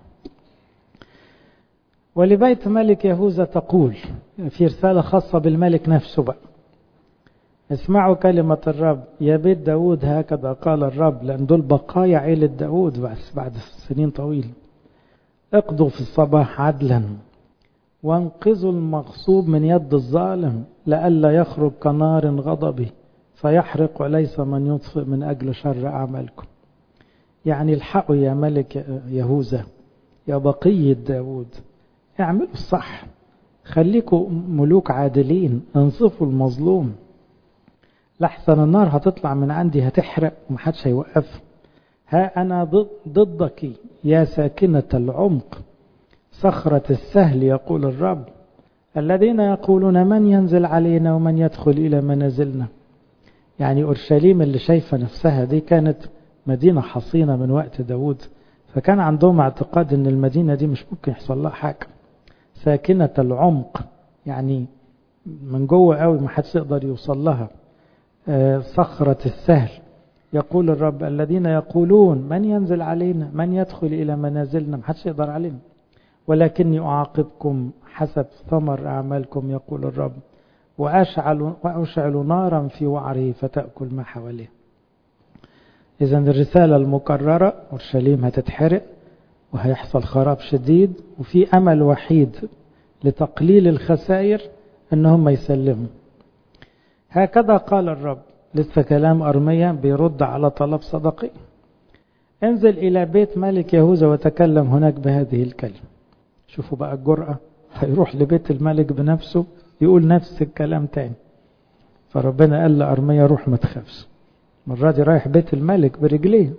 ولبيت ملك يهوذا تقول في رسالة خاصة بالملك نفسه بقى اسمعوا كلمة الرب يا بيت داود هكذا قال الرب لأن دول بقايا عيلة داود بس بعد سنين طويلة اقضوا في الصباح عدلا وانقذوا المغصوب من يد الظالم لئلا يخرج كنار غضبي فيحرق وليس من يطفئ من أجل شر أعمالكم يعني الحقوا يا ملك يهوذا يا بقية داود اعملوا الصح خليكوا ملوك عادلين انصفوا المظلوم لحسن النار هتطلع من عندي هتحرق ومحدش هيوقف ها أنا ضدك يا ساكنة العمق صخرة السهل يقول الرب الذين يقولون من ينزل علينا ومن يدخل إلى منازلنا يعني أورشليم اللي شايفة نفسها دي كانت مدينة حصينة من وقت داود فكان عندهم اعتقاد ان المدينة دي مش ممكن يحصل لها حاجة ساكنة العمق يعني من جوه قوي ما حدش يقدر يوصل لها صخرة السهل يقول الرب الذين يقولون من ينزل علينا من يدخل إلى منازلنا ما حدش يقدر علينا ولكني أعاقبكم حسب ثمر أعمالكم يقول الرب وأشعل, وأشعل نارا في وعره فتأكل ما حواليه إذا الرسالة المكررة أورشليم هتتحرق وهيحصل خراب شديد وفي أمل وحيد لتقليل الخسائر أنهم يسلموا هكذا قال الرب لسه كلام أرمية بيرد على طلب صدقي انزل إلى بيت ملك يهوذا وتكلم هناك بهذه الكلمة شوفوا بقى الجرأة هيروح لبيت الملك بنفسه يقول نفس الكلام تاني فربنا قال لأرمية روح ما تخافش المرة دي رايح بيت الملك برجليه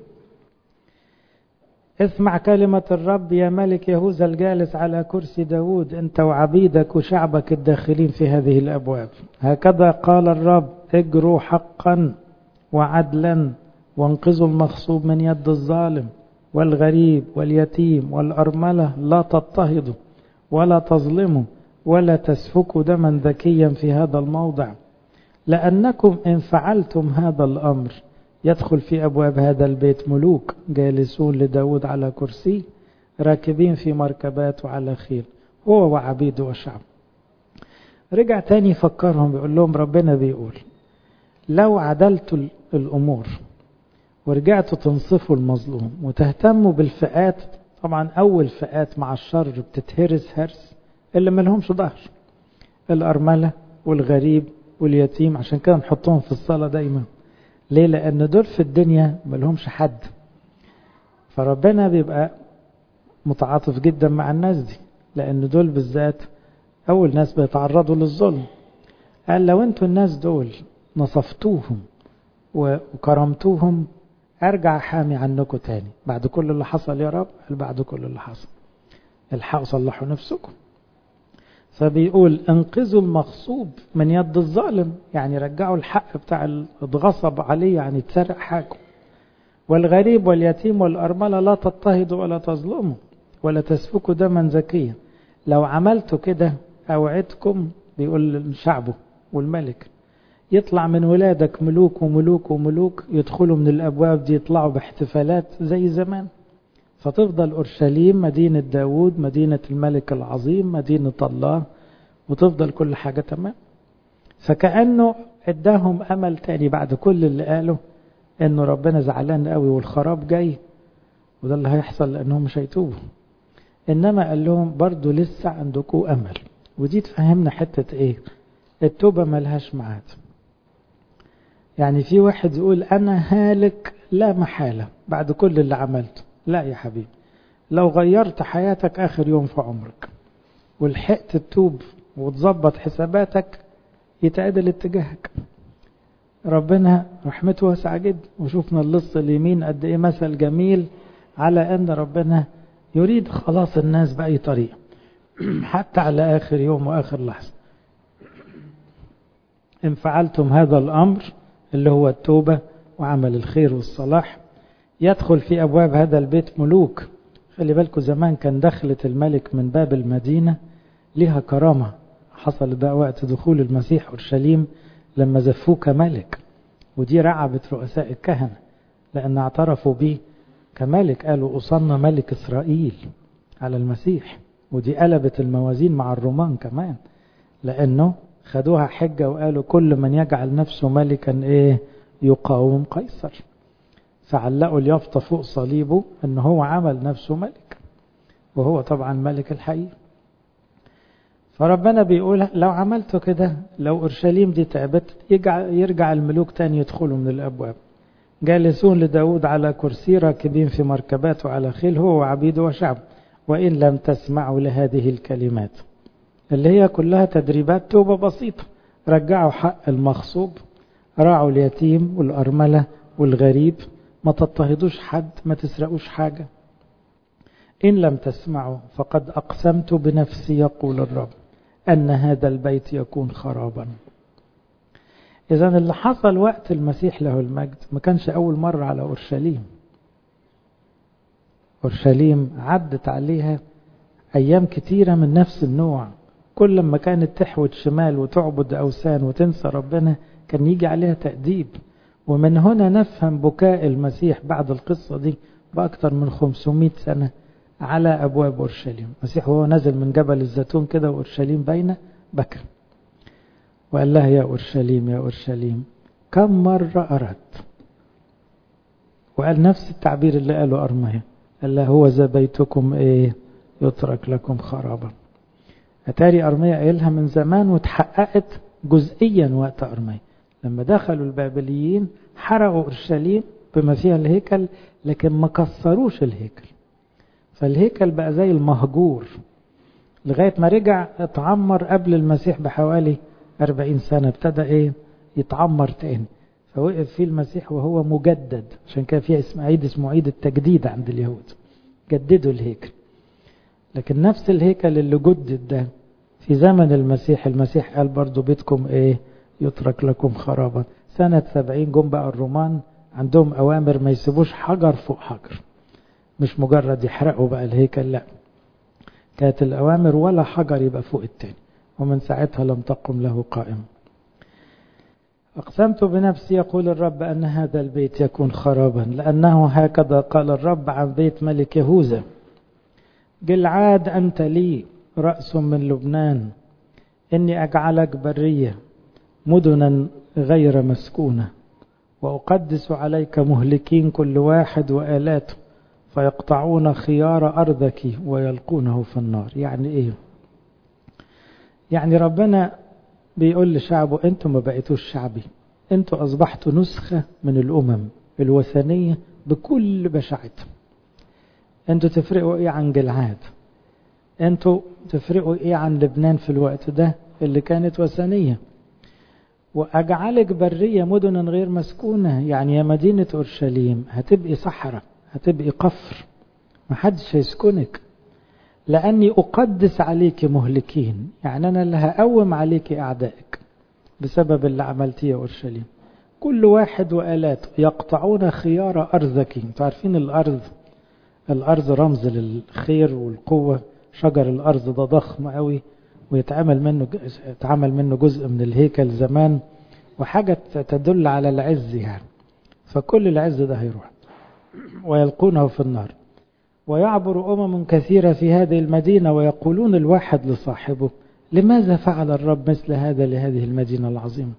اسمع كلمة الرب يا ملك يهوذا الجالس على كرسي داود انت وعبيدك وشعبك الداخلين في هذه الأبواب هكذا قال الرب اجروا حقا وعدلا وانقذوا المغصوب من يد الظالم والغريب واليتيم والأرملة لا تضطهدوا ولا تظلموا ولا تسفكوا دما ذكيا في هذا الموضع لأنكم إن فعلتم هذا الأمر يدخل في أبواب هذا البيت ملوك جالسون لداود على كرسي راكبين في مركبات وعلى خيل هو وعبيده وشعب رجع تاني يفكرهم بيقول لهم ربنا بيقول لو عدلتوا الأمور ورجعتوا تنصفوا المظلوم وتهتموا بالفئات طبعا أول فئات مع الشر بتتهرس هرس اللي ملهمش ظهر الأرملة والغريب واليتيم عشان كده نحطهم في الصلاة دايما ليه لأن دول في الدنيا ملهمش حد فربنا بيبقى متعاطف جدا مع الناس دي لأن دول بالذات أول ناس بيتعرضوا للظلم قال لو انتوا الناس دول نصفتوهم وكرمتوهم ارجع حامي عنكم تاني بعد كل اللي حصل يا رب قال بعد كل اللي حصل الحقوا صلحوا نفسكم فبيقول انقذوا المغصوب من يد الظالم يعني رجعوا الحق بتاع اتغصب عليه يعني اتسرق حقه والغريب واليتيم والأرملة لا تضطهدوا ولا تظلموا ولا تسفكوا دما زكيا لو عملتوا كده أوعدكم بيقول شعبه والملك يطلع من ولادك ملوك وملوك وملوك يدخلوا من الأبواب دي يطلعوا باحتفالات زي زمان فتفضل أورشليم مدينة داود مدينة الملك العظيم مدينة الله وتفضل كل حاجة تمام فكأنه اداهم أمل تاني بعد كل اللي قاله انه ربنا زعلان قوي والخراب جاي وده اللي هيحصل لانهم مش هيتوبوا انما قال لهم برضو لسه عندكم امل ودي تفهمنا حتة ايه التوبة ملهاش ميعاد يعني في واحد يقول انا هالك لا محالة بعد كل اللي عملته لا يا حبيبي لو غيرت حياتك اخر يوم في عمرك ولحقت تتوب وتظبط حساباتك يتعدل اتجاهك ربنا رحمته واسعة جدا وشوفنا اللص اليمين قد ايه مثل جميل على ان ربنا يريد خلاص الناس بأي طريقة حتى على آخر يوم وآخر لحظة إن فعلتم هذا الأمر اللي هو التوبة وعمل الخير والصلاح يدخل في أبواب هذا البيت ملوك خلي بالكم زمان كان دخلت الملك من باب المدينة لها كرامة حصل بقى وقت دخول المسيح أورشليم لما زفوه كملك ودي رعبت رؤساء الكهنة لأن اعترفوا به كملك قالوا أصلنا ملك إسرائيل على المسيح ودي قلبت الموازين مع الرومان كمان لأنه خدوها حجة وقالوا كل من يجعل نفسه ملكا إيه يقاوم قيصر فعلقوا اليافطة فوق صليبه أن هو عمل نفسه ملك وهو طبعا ملك الحقيقي فربنا بيقول لو عملتوا كده لو أورشليم دي تعبت يرجع, يرجع الملوك تاني يدخلوا من الأبواب جالسون لداود على كرسي راكبين في مركبات وعلى خيل هو وعبيده وشعب وإن لم تسمعوا لهذه الكلمات اللي هي كلها تدريبات توبة بسيطة رجعوا حق المغصوب راعوا اليتيم والأرملة والغريب ما تضطهدوش حد ما تسرقوش حاجة إن لم تسمعوا فقد أقسمت بنفسي يقول الرب أن هذا البيت يكون خرابا إذا اللي حصل وقت المسيح له المجد ما كانش أول مرة على أورشليم أورشليم عدت عليها أيام كتيرة من نفس النوع كل ما كانت تحوت شمال وتعبد أوثان وتنسى ربنا كان يجي عليها تأديب ومن هنا نفهم بكاء المسيح بعد القصة دي بأكثر من 500 سنة على أبواب أورشليم المسيح وهو نزل من جبل الزيتون كده وأورشليم باينة بكى وقال لها يا أورشليم يا أورشليم كم مرة أردت وقال نفس التعبير اللي قاله أرميا قال لها هو ذا بيتكم إيه يترك لكم خرابا أتاري أرميا قايلها من زمان وتحققت جزئيا وقت أرميا لما دخلوا البابليين حرقوا أورشليم بما فيها الهيكل لكن ما كسروش الهيكل فالهيكل بقى زي المهجور لغاية ما رجع اتعمر قبل المسيح بحوالي أربعين سنة ابتدى ايه يتعمر تاني فوقف فيه المسيح وهو مجدد عشان كده في اسم عيد اسمه عيد التجديد عند اليهود جددوا الهيكل لكن نفس الهيكل اللي جدد ده في زمن المسيح المسيح قال برضو بيتكم ايه يترك لكم خرابا سنة سبعين جم بقى الرومان عندهم أوامر ما يسيبوش حجر فوق حجر مش مجرد يحرقوا بقى الهيكل لا كانت الأوامر ولا حجر يبقى فوق التاني ومن ساعتها لم تقم له قائم أقسمت بنفسي يقول الرب أن هذا البيت يكون خرابا لأنه هكذا قال الرب عن بيت ملك يهوذا جلعاد أنت لي رأس من لبنان إني أجعلك برية مدنا غير مسكونة وأقدس عليك مهلكين كل واحد وآلاته فيقطعون خيار أرضك ويلقونه في النار يعني إيه يعني ربنا بيقول لشعبه انتوا ما بقيتوش شعبي انتوا اصبحتوا نسخة من الامم الوثنية بكل بشاعتها انتوا تفرقوا ايه عن جلعاد انتوا تفرقوا ايه عن لبنان في الوقت ده اللي كانت وثنية واجعلك برية مدنا غير مسكونة يعني يا مدينة اورشليم هتبقي صحراء هتبقي قفر محدش هيسكنك لأني أقدس عليك مهلكين يعني أنا اللي هقوم عليك أعدائك بسبب اللي عملتيه يا أورشليم كل واحد وآلاته يقطعون خيار أرضك انتوا عارفين الأرض الأرض رمز للخير والقوة شجر الأرض ده ضخم قوي ويتعمل منه يتعمل منه جزء من الهيكل زمان وحاجة تدل على العز يعني فكل العز ده هيروح ويلقونه في النار ويعبر أمم كثيرة في هذه المدينة ويقولون الواحد لصاحبه لماذا فعل الرب مثل هذا لهذه المدينة العظيمة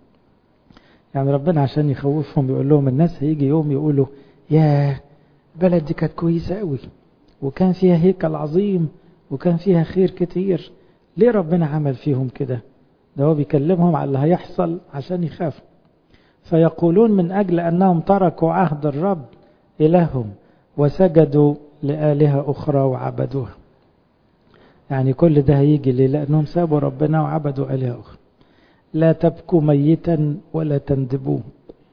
يعني ربنا عشان يخوفهم يقول لهم الناس هيجي يوم يقولوا يا بلد دي كانت كويسة قوي وكان فيها هيكل عظيم وكان فيها خير كتير ليه ربنا عمل فيهم كده ده هو بيكلمهم على اللي هيحصل عشان يخافوا فيقولون من أجل أنهم تركوا عهد الرب إلههم وسجدوا لآلهة أخرى وعبدوها يعني كل ده هيجي ليه لأنهم سابوا ربنا وعبدوا آلهة أخرى لا تبكوا ميتا ولا تندبوه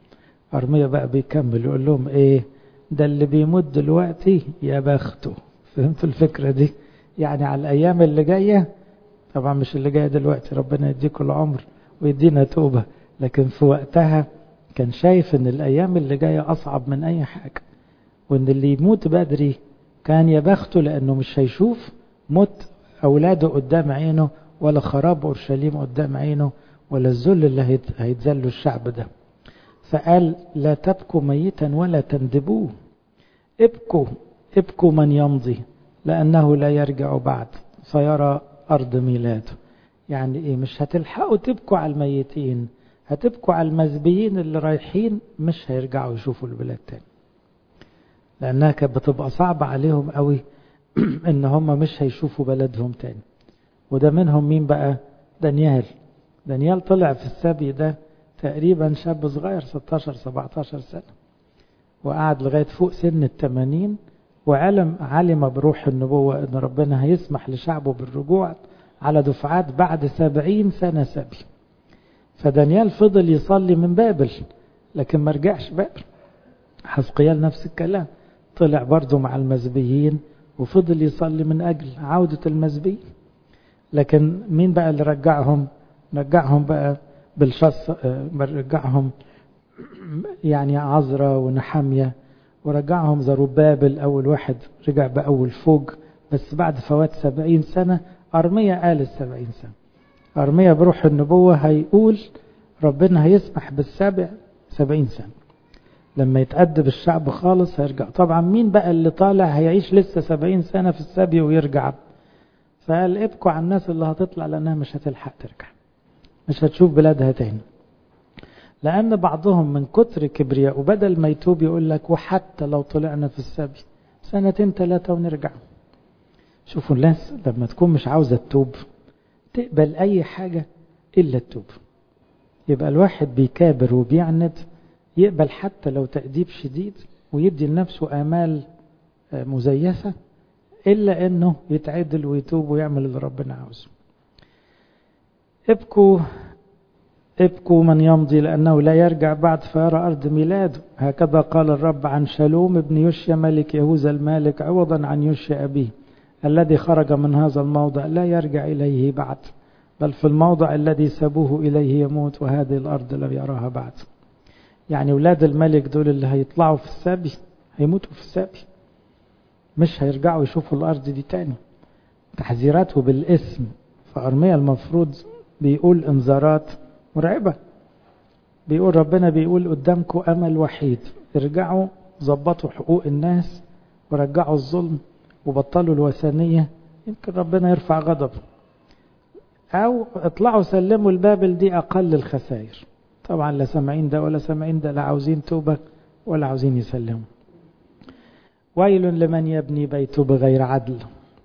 أرمية بقى بيكمل يقول لهم إيه ده اللي بيموت دلوقتي يا بخته فهمت الفكرة دي يعني على الأيام اللي جاية طبعا مش اللي جاية دلوقتي ربنا يديكم العمر ويدينا توبة لكن في وقتها كان شايف ان الأيام اللي جاية أصعب من أي حاجة وان اللي يموت بدري كان يا بخته لأنه مش هيشوف موت أولاده قدام عينه ولا خراب أورشليم قدام عينه ولا الذل اللي هيتذله الشعب ده فقال لا تبكوا ميتا ولا تندبوه ابكوا ابكوا من يمضي لأنه لا يرجع بعد فيرى أرض ميلاده يعني إيه مش هتلحقوا تبكوا على الميتين هتبكوا على المزبيين اللي رايحين مش هيرجعوا يشوفوا البلاد تاني لأنها كانت بتبقى صعبة عليهم قوي إن هم مش هيشوفوا بلدهم تاني وده منهم مين بقى دانيال دانيال طلع في السبي ده تقريبا شاب صغير 16 17 سنة وقعد لغاية فوق سن التمانين وعلم علم بروح النبوة ان ربنا هيسمح لشعبه بالرجوع على دفعات بعد سبعين سنة سبي فدانيال فضل يصلي من بابل لكن ما رجعش بابل حسقيال نفس الكلام طلع برضه مع المزبيين وفضل يصلي من أجل عودة المزبيين لكن مين بقى اللي رجعهم رجعهم بقى بالشص رجعهم يعني عزرة ونحمية ورجعهم زروبابل أول واحد رجع بأول فوق بس بعد فوات سبعين سنة أرمية قال السبعين سنة أرمية بروح النبوة هيقول ربنا هيسمح بالسبع سبعين سنة لما يتأدب الشعب خالص هيرجع طبعا مين بقى اللي طالع هيعيش لسه سبعين سنة في السبي ويرجع فقال ابكوا على الناس اللي هتطلع لأنها مش هتلحق ترجع مش هتشوف بلادها تاني لأن بعضهم من كتر كبرياء وبدل ما يتوب يقول لك وحتى لو طلعنا في السبي سنتين ثلاثة ونرجع شوفوا الناس لما تكون مش عاوزة تتوب تقبل أي حاجة إلا التوب يبقى الواحد بيكابر وبيعند يقبل حتى لو تأديب شديد ويدي لنفسه آمال مزيفة إلا أنه يتعدل ويتوب ويعمل اللي ربنا عاوزه ابكوا ابكوا من يمضي لأنه لا يرجع بعد فيرى أرض ميلاده هكذا قال الرب عن شلوم ابن يوشيا ملك يهوذا المالك عوضا عن يوشيا أبيه الذي خرج من هذا الموضع لا يرجع إليه بعد بل في الموضع الذي سبوه إليه يموت وهذه الأرض لم يراها بعد يعني ولاد الملك دول اللي هيطلعوا في السبي هيموتوا في السبي مش هيرجعوا يشوفوا الأرض دي تاني تحذيراته بالاسم فأرميا المفروض بيقول انذارات مرعبة بيقول ربنا بيقول قدامكم أمل وحيد ارجعوا ظبطوا حقوق الناس ورجعوا الظلم وبطلوا الوثنية يمكن ربنا يرفع غضبه أو اطلعوا سلموا البابل دي أقل الخسائر طبعا لا سامعين ده ولا سامعين ده لا عاوزين توبة ولا عاوزين يسلموا ويل لمن يبني بيته بغير عدل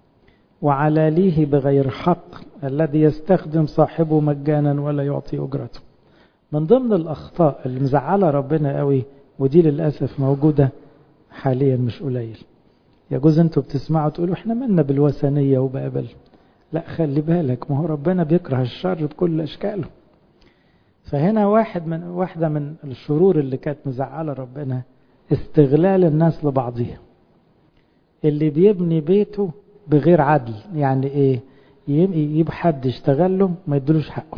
وعلاليه بغير حق الذي يستخدم صاحبه مجانا ولا يعطي أجرته من ضمن الأخطاء اللي مزعلة ربنا قوي ودي للأسف موجودة حاليا مش قليل يجوز انتوا بتسمعوا تقولوا احنا مالنا بالوثنية وبابل لا خلي بالك ما هو ربنا بيكره الشر بكل أشكاله فهنا واحد من واحدة من الشرور اللي كانت مزعلة ربنا استغلال الناس لبعضها اللي بيبني بيته بغير عدل يعني ايه يجيب حد يشتغل له ما يدلوش حقه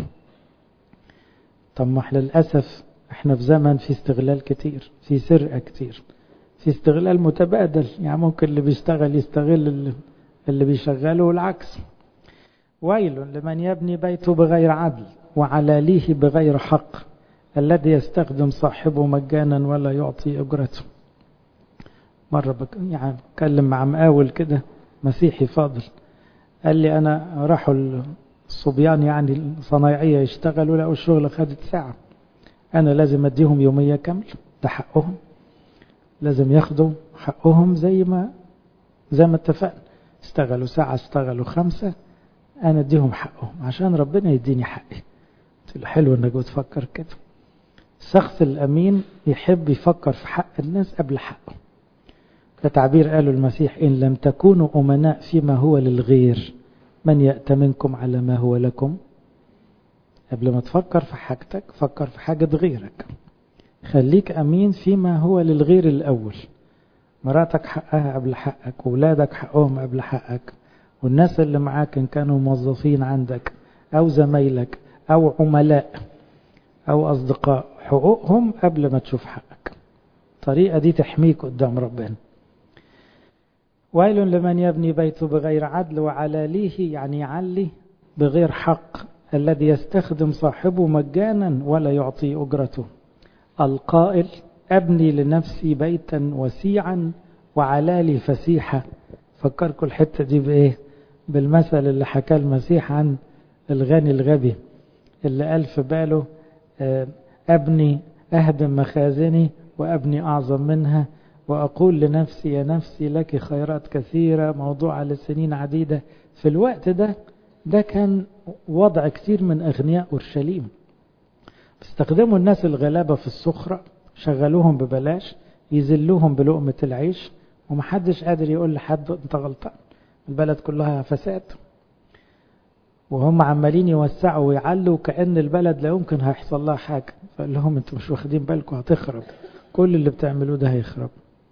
طب ما احنا للاسف احنا في زمن في استغلال كتير في سرقه كتير في استغلال متبادل يعني ممكن اللي بيشتغل يستغل اللي, اللي بيشغله والعكس ويل لمن يبني بيته بغير عدل وعلاليه بغير حق الذي يستخدم صاحبه مجانا ولا يعطي اجرته مرة بك يعني بتكلم مع مقاول كده مسيحي فاضل قال لي أنا راحوا الصبيان يعني الصنايعية يشتغلوا لقوا الشغل خدت ساعة أنا لازم أديهم يومية كاملة ده حقهم لازم ياخدوا حقهم زي ما زي ما اتفقنا اشتغلوا ساعة اشتغلوا خمسة أنا أديهم حقهم عشان ربنا يديني حقي قلت له حلو إنك بتفكر كده الشخص الأمين يحب يفكر في حق الناس قبل حقه كتعبير قاله المسيح إن لم تكونوا أمناء فيما هو للغير من يأتمنكم على ما هو لكم قبل ما تفكر في حاجتك فكر في حاجة غيرك خليك أمين فيما هو للغير الأول مراتك حقها قبل حقك وولادك حقهم قبل حقك والناس اللي معاك إن كانوا موظفين عندك أو زمايلك أو عملاء أو أصدقاء حقوقهم قبل ما تشوف حقك الطريقة دي تحميك قدام ربنا ويل لمن يبني بيته بغير عدل وعلاليه يعني يعلي بغير حق الذي يستخدم صاحبه مجانا ولا يعطي أجرته القائل أبني لنفسي بيتا وسيعا وعلالي فسيحة فكركم الحتة دي بإيه بالمثل اللي حكاه المسيح عن الغني الغبي اللي قال في باله أبني أهدم مخازني وأبني أعظم منها وأقول لنفسي يا نفسي لك خيرات كثيرة موضوعة لسنين عديدة في الوقت ده ده كان وضع كثير من أغنياء أورشليم استخدموا الناس الغلابة في السخرة شغلوهم ببلاش يذلوهم بلقمة العيش ومحدش قادر يقول لحد انت غلطان البلد كلها فساد وهم عمالين يوسعوا ويعلوا كأن البلد لا يمكن هيحصل لها حاجة فقال لهم انتوا مش واخدين بالكم هتخرب كل اللي بتعملوه ده هيخرب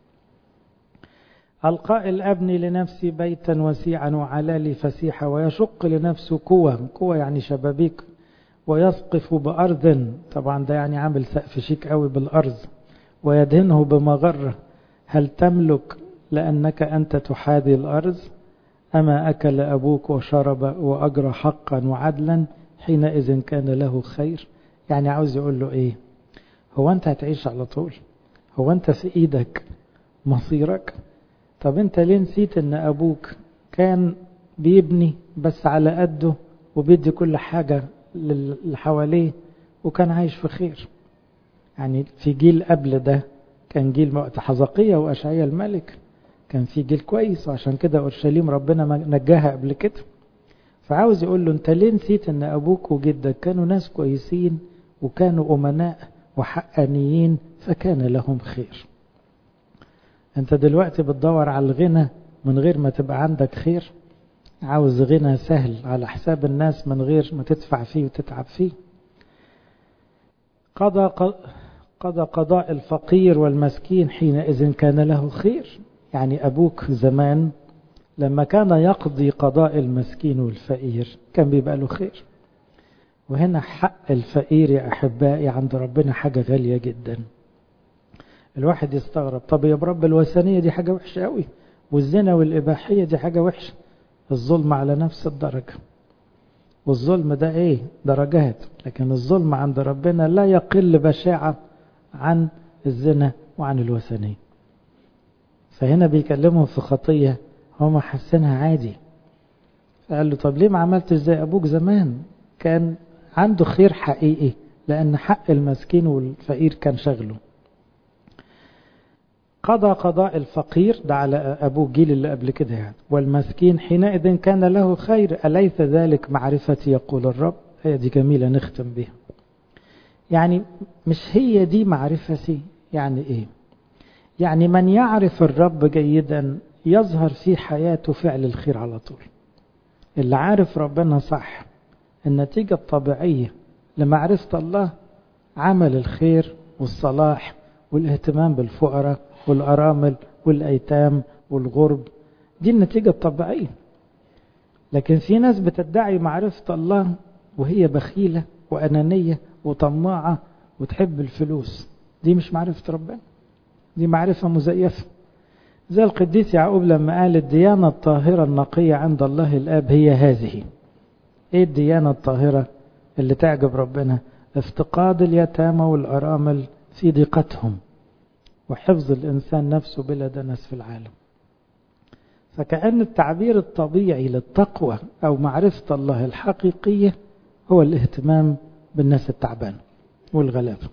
القائل أبني لنفسي بيتا وسيعا وعلالي فسيحة ويشق لنفسه قوة قوة يعني شبابيك ويسقف بأرض طبعا ده يعني عامل سقف شيك قوي بالأرض ويدهنه بمغرة هل تملك لأنك أنت تحاذي الأرض أما أكل أبوك وشرب وأجرى حقا وعدلا حينئذ كان له خير يعني عاوز يقول له إيه هو أنت هتعيش على طول هو انت في ايدك مصيرك طب انت ليه نسيت ان ابوك كان بيبني بس على قده وبيدي كل حاجة اللي حواليه وكان عايش في خير يعني في جيل قبل ده كان جيل وقت حزقية وأشعية الملك كان في جيل كويس وعشان كده أورشليم ربنا نجاها قبل كده فعاوز يقول له انت ليه نسيت ان ابوك وجدك كانوا ناس كويسين وكانوا امناء وحقانيين فكان لهم خير انت دلوقتي بتدور على الغنى من غير ما تبقى عندك خير عاوز غنى سهل على حساب الناس من غير ما تدفع فيه وتتعب فيه قضى قضى قضاء الفقير والمسكين حينئذ كان له خير يعني أبوك زمان لما كان يقضي قضاء المسكين والفقير كان بيبقى له خير وهنا حق الفقير يا أحبائي عند ربنا حاجة غالية جدا الواحد يستغرب طب يا رب الوثنية دي حاجة وحشة قوي والزنا والإباحية دي حاجة وحشة الظلم على نفس الدرجة والظلم ده ايه درجات لكن الظلم عند ربنا لا يقل بشاعة عن الزنا وعن الوثنية فهنا بيكلمهم في خطية هم حسنها عادي فقال له طب ليه ما عملتش زي أبوك زمان كان عنده خير حقيقي لأن حق المسكين والفقير كان شغله قضى قضاء الفقير ده على أبوه جيل اللي قبل كده يعني والمسكين حينئذ كان له خير أليس ذلك معرفتي يقول الرب هي دي جميلة نختم بها يعني مش هي دي معرفتي يعني ايه يعني من يعرف الرب جيدا يظهر في حياته فعل الخير على طول اللي عارف ربنا صح النتيجة الطبيعية لمعرفة الله عمل الخير والصلاح والاهتمام بالفقراء والأرامل والأيتام والغرب دي النتيجة الطبيعية لكن في ناس بتدعي معرفة الله وهي بخيلة وأنانية وطماعة وتحب الفلوس دي مش معرفة ربنا دي معرفة مزيفة زي القديس يعقوب لما قال الديانة الطاهرة النقية عند الله الآب هي هذه ايه الديانة الطاهرة اللي تعجب ربنا افتقاد اليتامى والأرامل في ضيقتهم وحفظ الإنسان نفسه بلا دنس في العالم فكأن التعبير الطبيعي للتقوى أو معرفة الله الحقيقية هو الاهتمام بالناس التعبانة والغلابة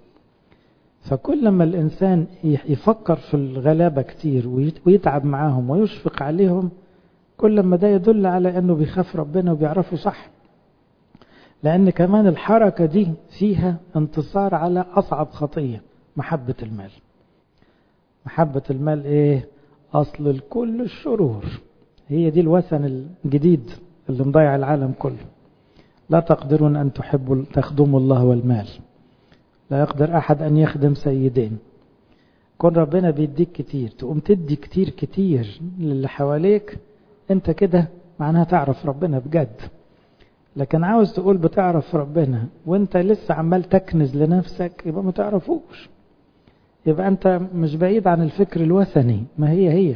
فكل ما الإنسان يفكر في الغلابة كتير ويتعب معاهم ويشفق عليهم كل ما ده يدل على أنه بيخاف ربنا وبيعرفه صح لأن كمان الحركة دي فيها انتصار على أصعب خطية محبة المال محبة المال إيه أصل الكل الشرور هي دي الوثن الجديد اللي مضيع العالم كله لا تقدرون أن تحبوا تخدموا الله والمال لا يقدر أحد أن يخدم سيدين كون ربنا بيديك كتير تقوم تدي كتير كتير للي حواليك انت كده معناها تعرف ربنا بجد لكن عاوز تقول بتعرف ربنا وانت لسه عمال تكنز لنفسك يبقى ما تعرفوش يبقى انت مش بعيد عن الفكر الوثني ما هي هي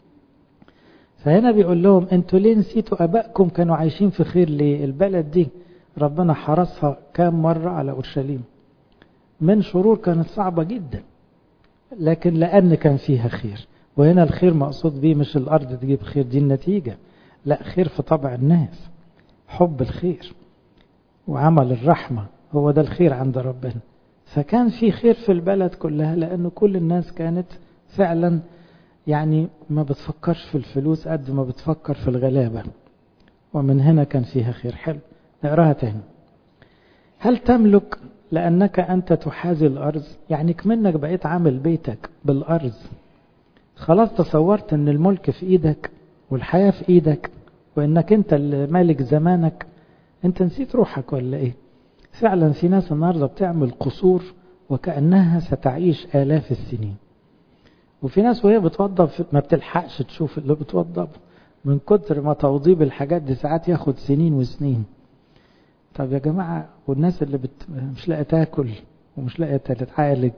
فهنا بيقول لهم انتوا ليه نسيتوا ابائكم كانوا عايشين في خير ليه البلد دي ربنا حرسها كام مرة على اورشليم من شرور كانت صعبة جدا لكن لأن كان فيها خير وهنا الخير مقصود بيه مش الأرض تجيب خير دي النتيجة لا خير في طبع الناس حب الخير وعمل الرحمة هو ده الخير عند ربنا فكان في خير في البلد كلها لأنه كل الناس كانت فعلا يعني ما بتفكرش في الفلوس قد ما بتفكر في الغلابة ومن هنا كان فيها خير حلو نقراها تاني هل تملك لأنك أنت تحاذي الأرض يعني كمنك بقيت عامل بيتك بالأرض خلاص تصورت أن الملك في إيدك والحياة في إيدك وأنك أنت المالك زمانك أنت نسيت روحك ولا إيه فعلا في ناس النهاردة بتعمل قصور وكأنها ستعيش آلاف السنين وفي ناس وهي بتوضب ما بتلحقش تشوف اللي بتوضب من كتر ما توضيب الحاجات دي ساعات ياخد سنين وسنين طب يا جماعة والناس اللي بت... مش لاقية تاكل ومش لاقية تتعالج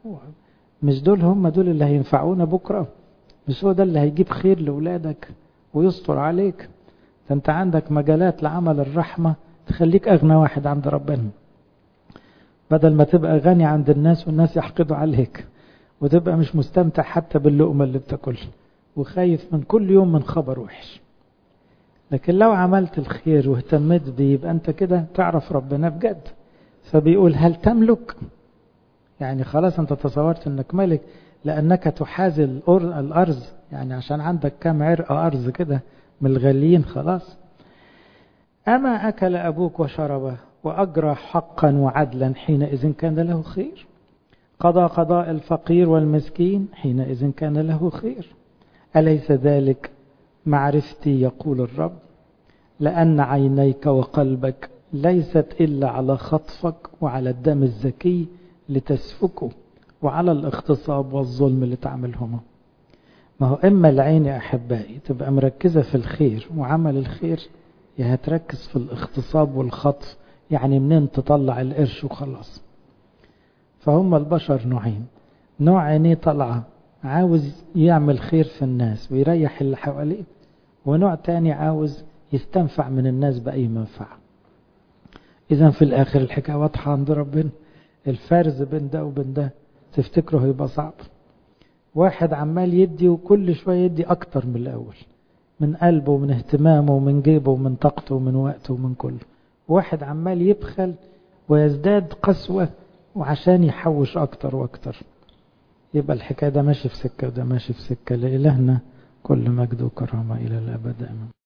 مش دول هم دول اللي هينفعونا بكرة مش هو ده اللي هيجيب خير لأولادك ويستر عليك ده انت عندك مجالات لعمل الرحمة تخليك أغنى واحد عند ربنا بدل ما تبقى غني عند الناس والناس يحقدوا عليك وتبقى مش مستمتع حتى باللقمة اللي بتاكلها وخايف من كل يوم من خبر وحش لكن لو عملت الخير واهتميت بيه يبقى انت كده تعرف ربنا بجد فبيقول هل تملك يعني خلاص انت تصورت انك ملك لانك تحازي الارض يعني عشان عندك كام عرق ارز كده من الغاليين خلاص اما اكل ابوك وشرب واجرى حقا وعدلا حينئذ كان له خير قضى قضاء الفقير والمسكين حينئذ كان له خير اليس ذلك معرفتي يقول الرب لان عينيك وقلبك ليست الا على خطفك وعلى الدم الزكي لتسفكه وعلى الاغتصاب والظلم اللي تعملهما ما هو اما العين يا احبائي تبقى مركزه في الخير وعمل الخير يا هتركز في الاغتصاب والخطف يعني منين تطلع القرش وخلاص فهم البشر نوعين نوع عينيه طالعه عاوز يعمل خير في الناس ويريح اللي حواليه ونوع تاني عاوز يستنفع من الناس بأي منفعة إذا في الآخر الحكاية واضحة عند ربنا الفرز بين ده وبين ده تفتكره هيبقى صعب واحد عمال يدي وكل شوية يدي أكتر من الأول من قلبه ومن اهتمامه ومن جيبه ومن طاقته ومن وقته ومن كله واحد عمال يبخل ويزداد قسوة وعشان يحوش أكتر وأكتر يبقى الحكاية ده ماشي في سكة وده ماشي في سكة لإلهنا كل مجد وكرامة إلى الأبد آمين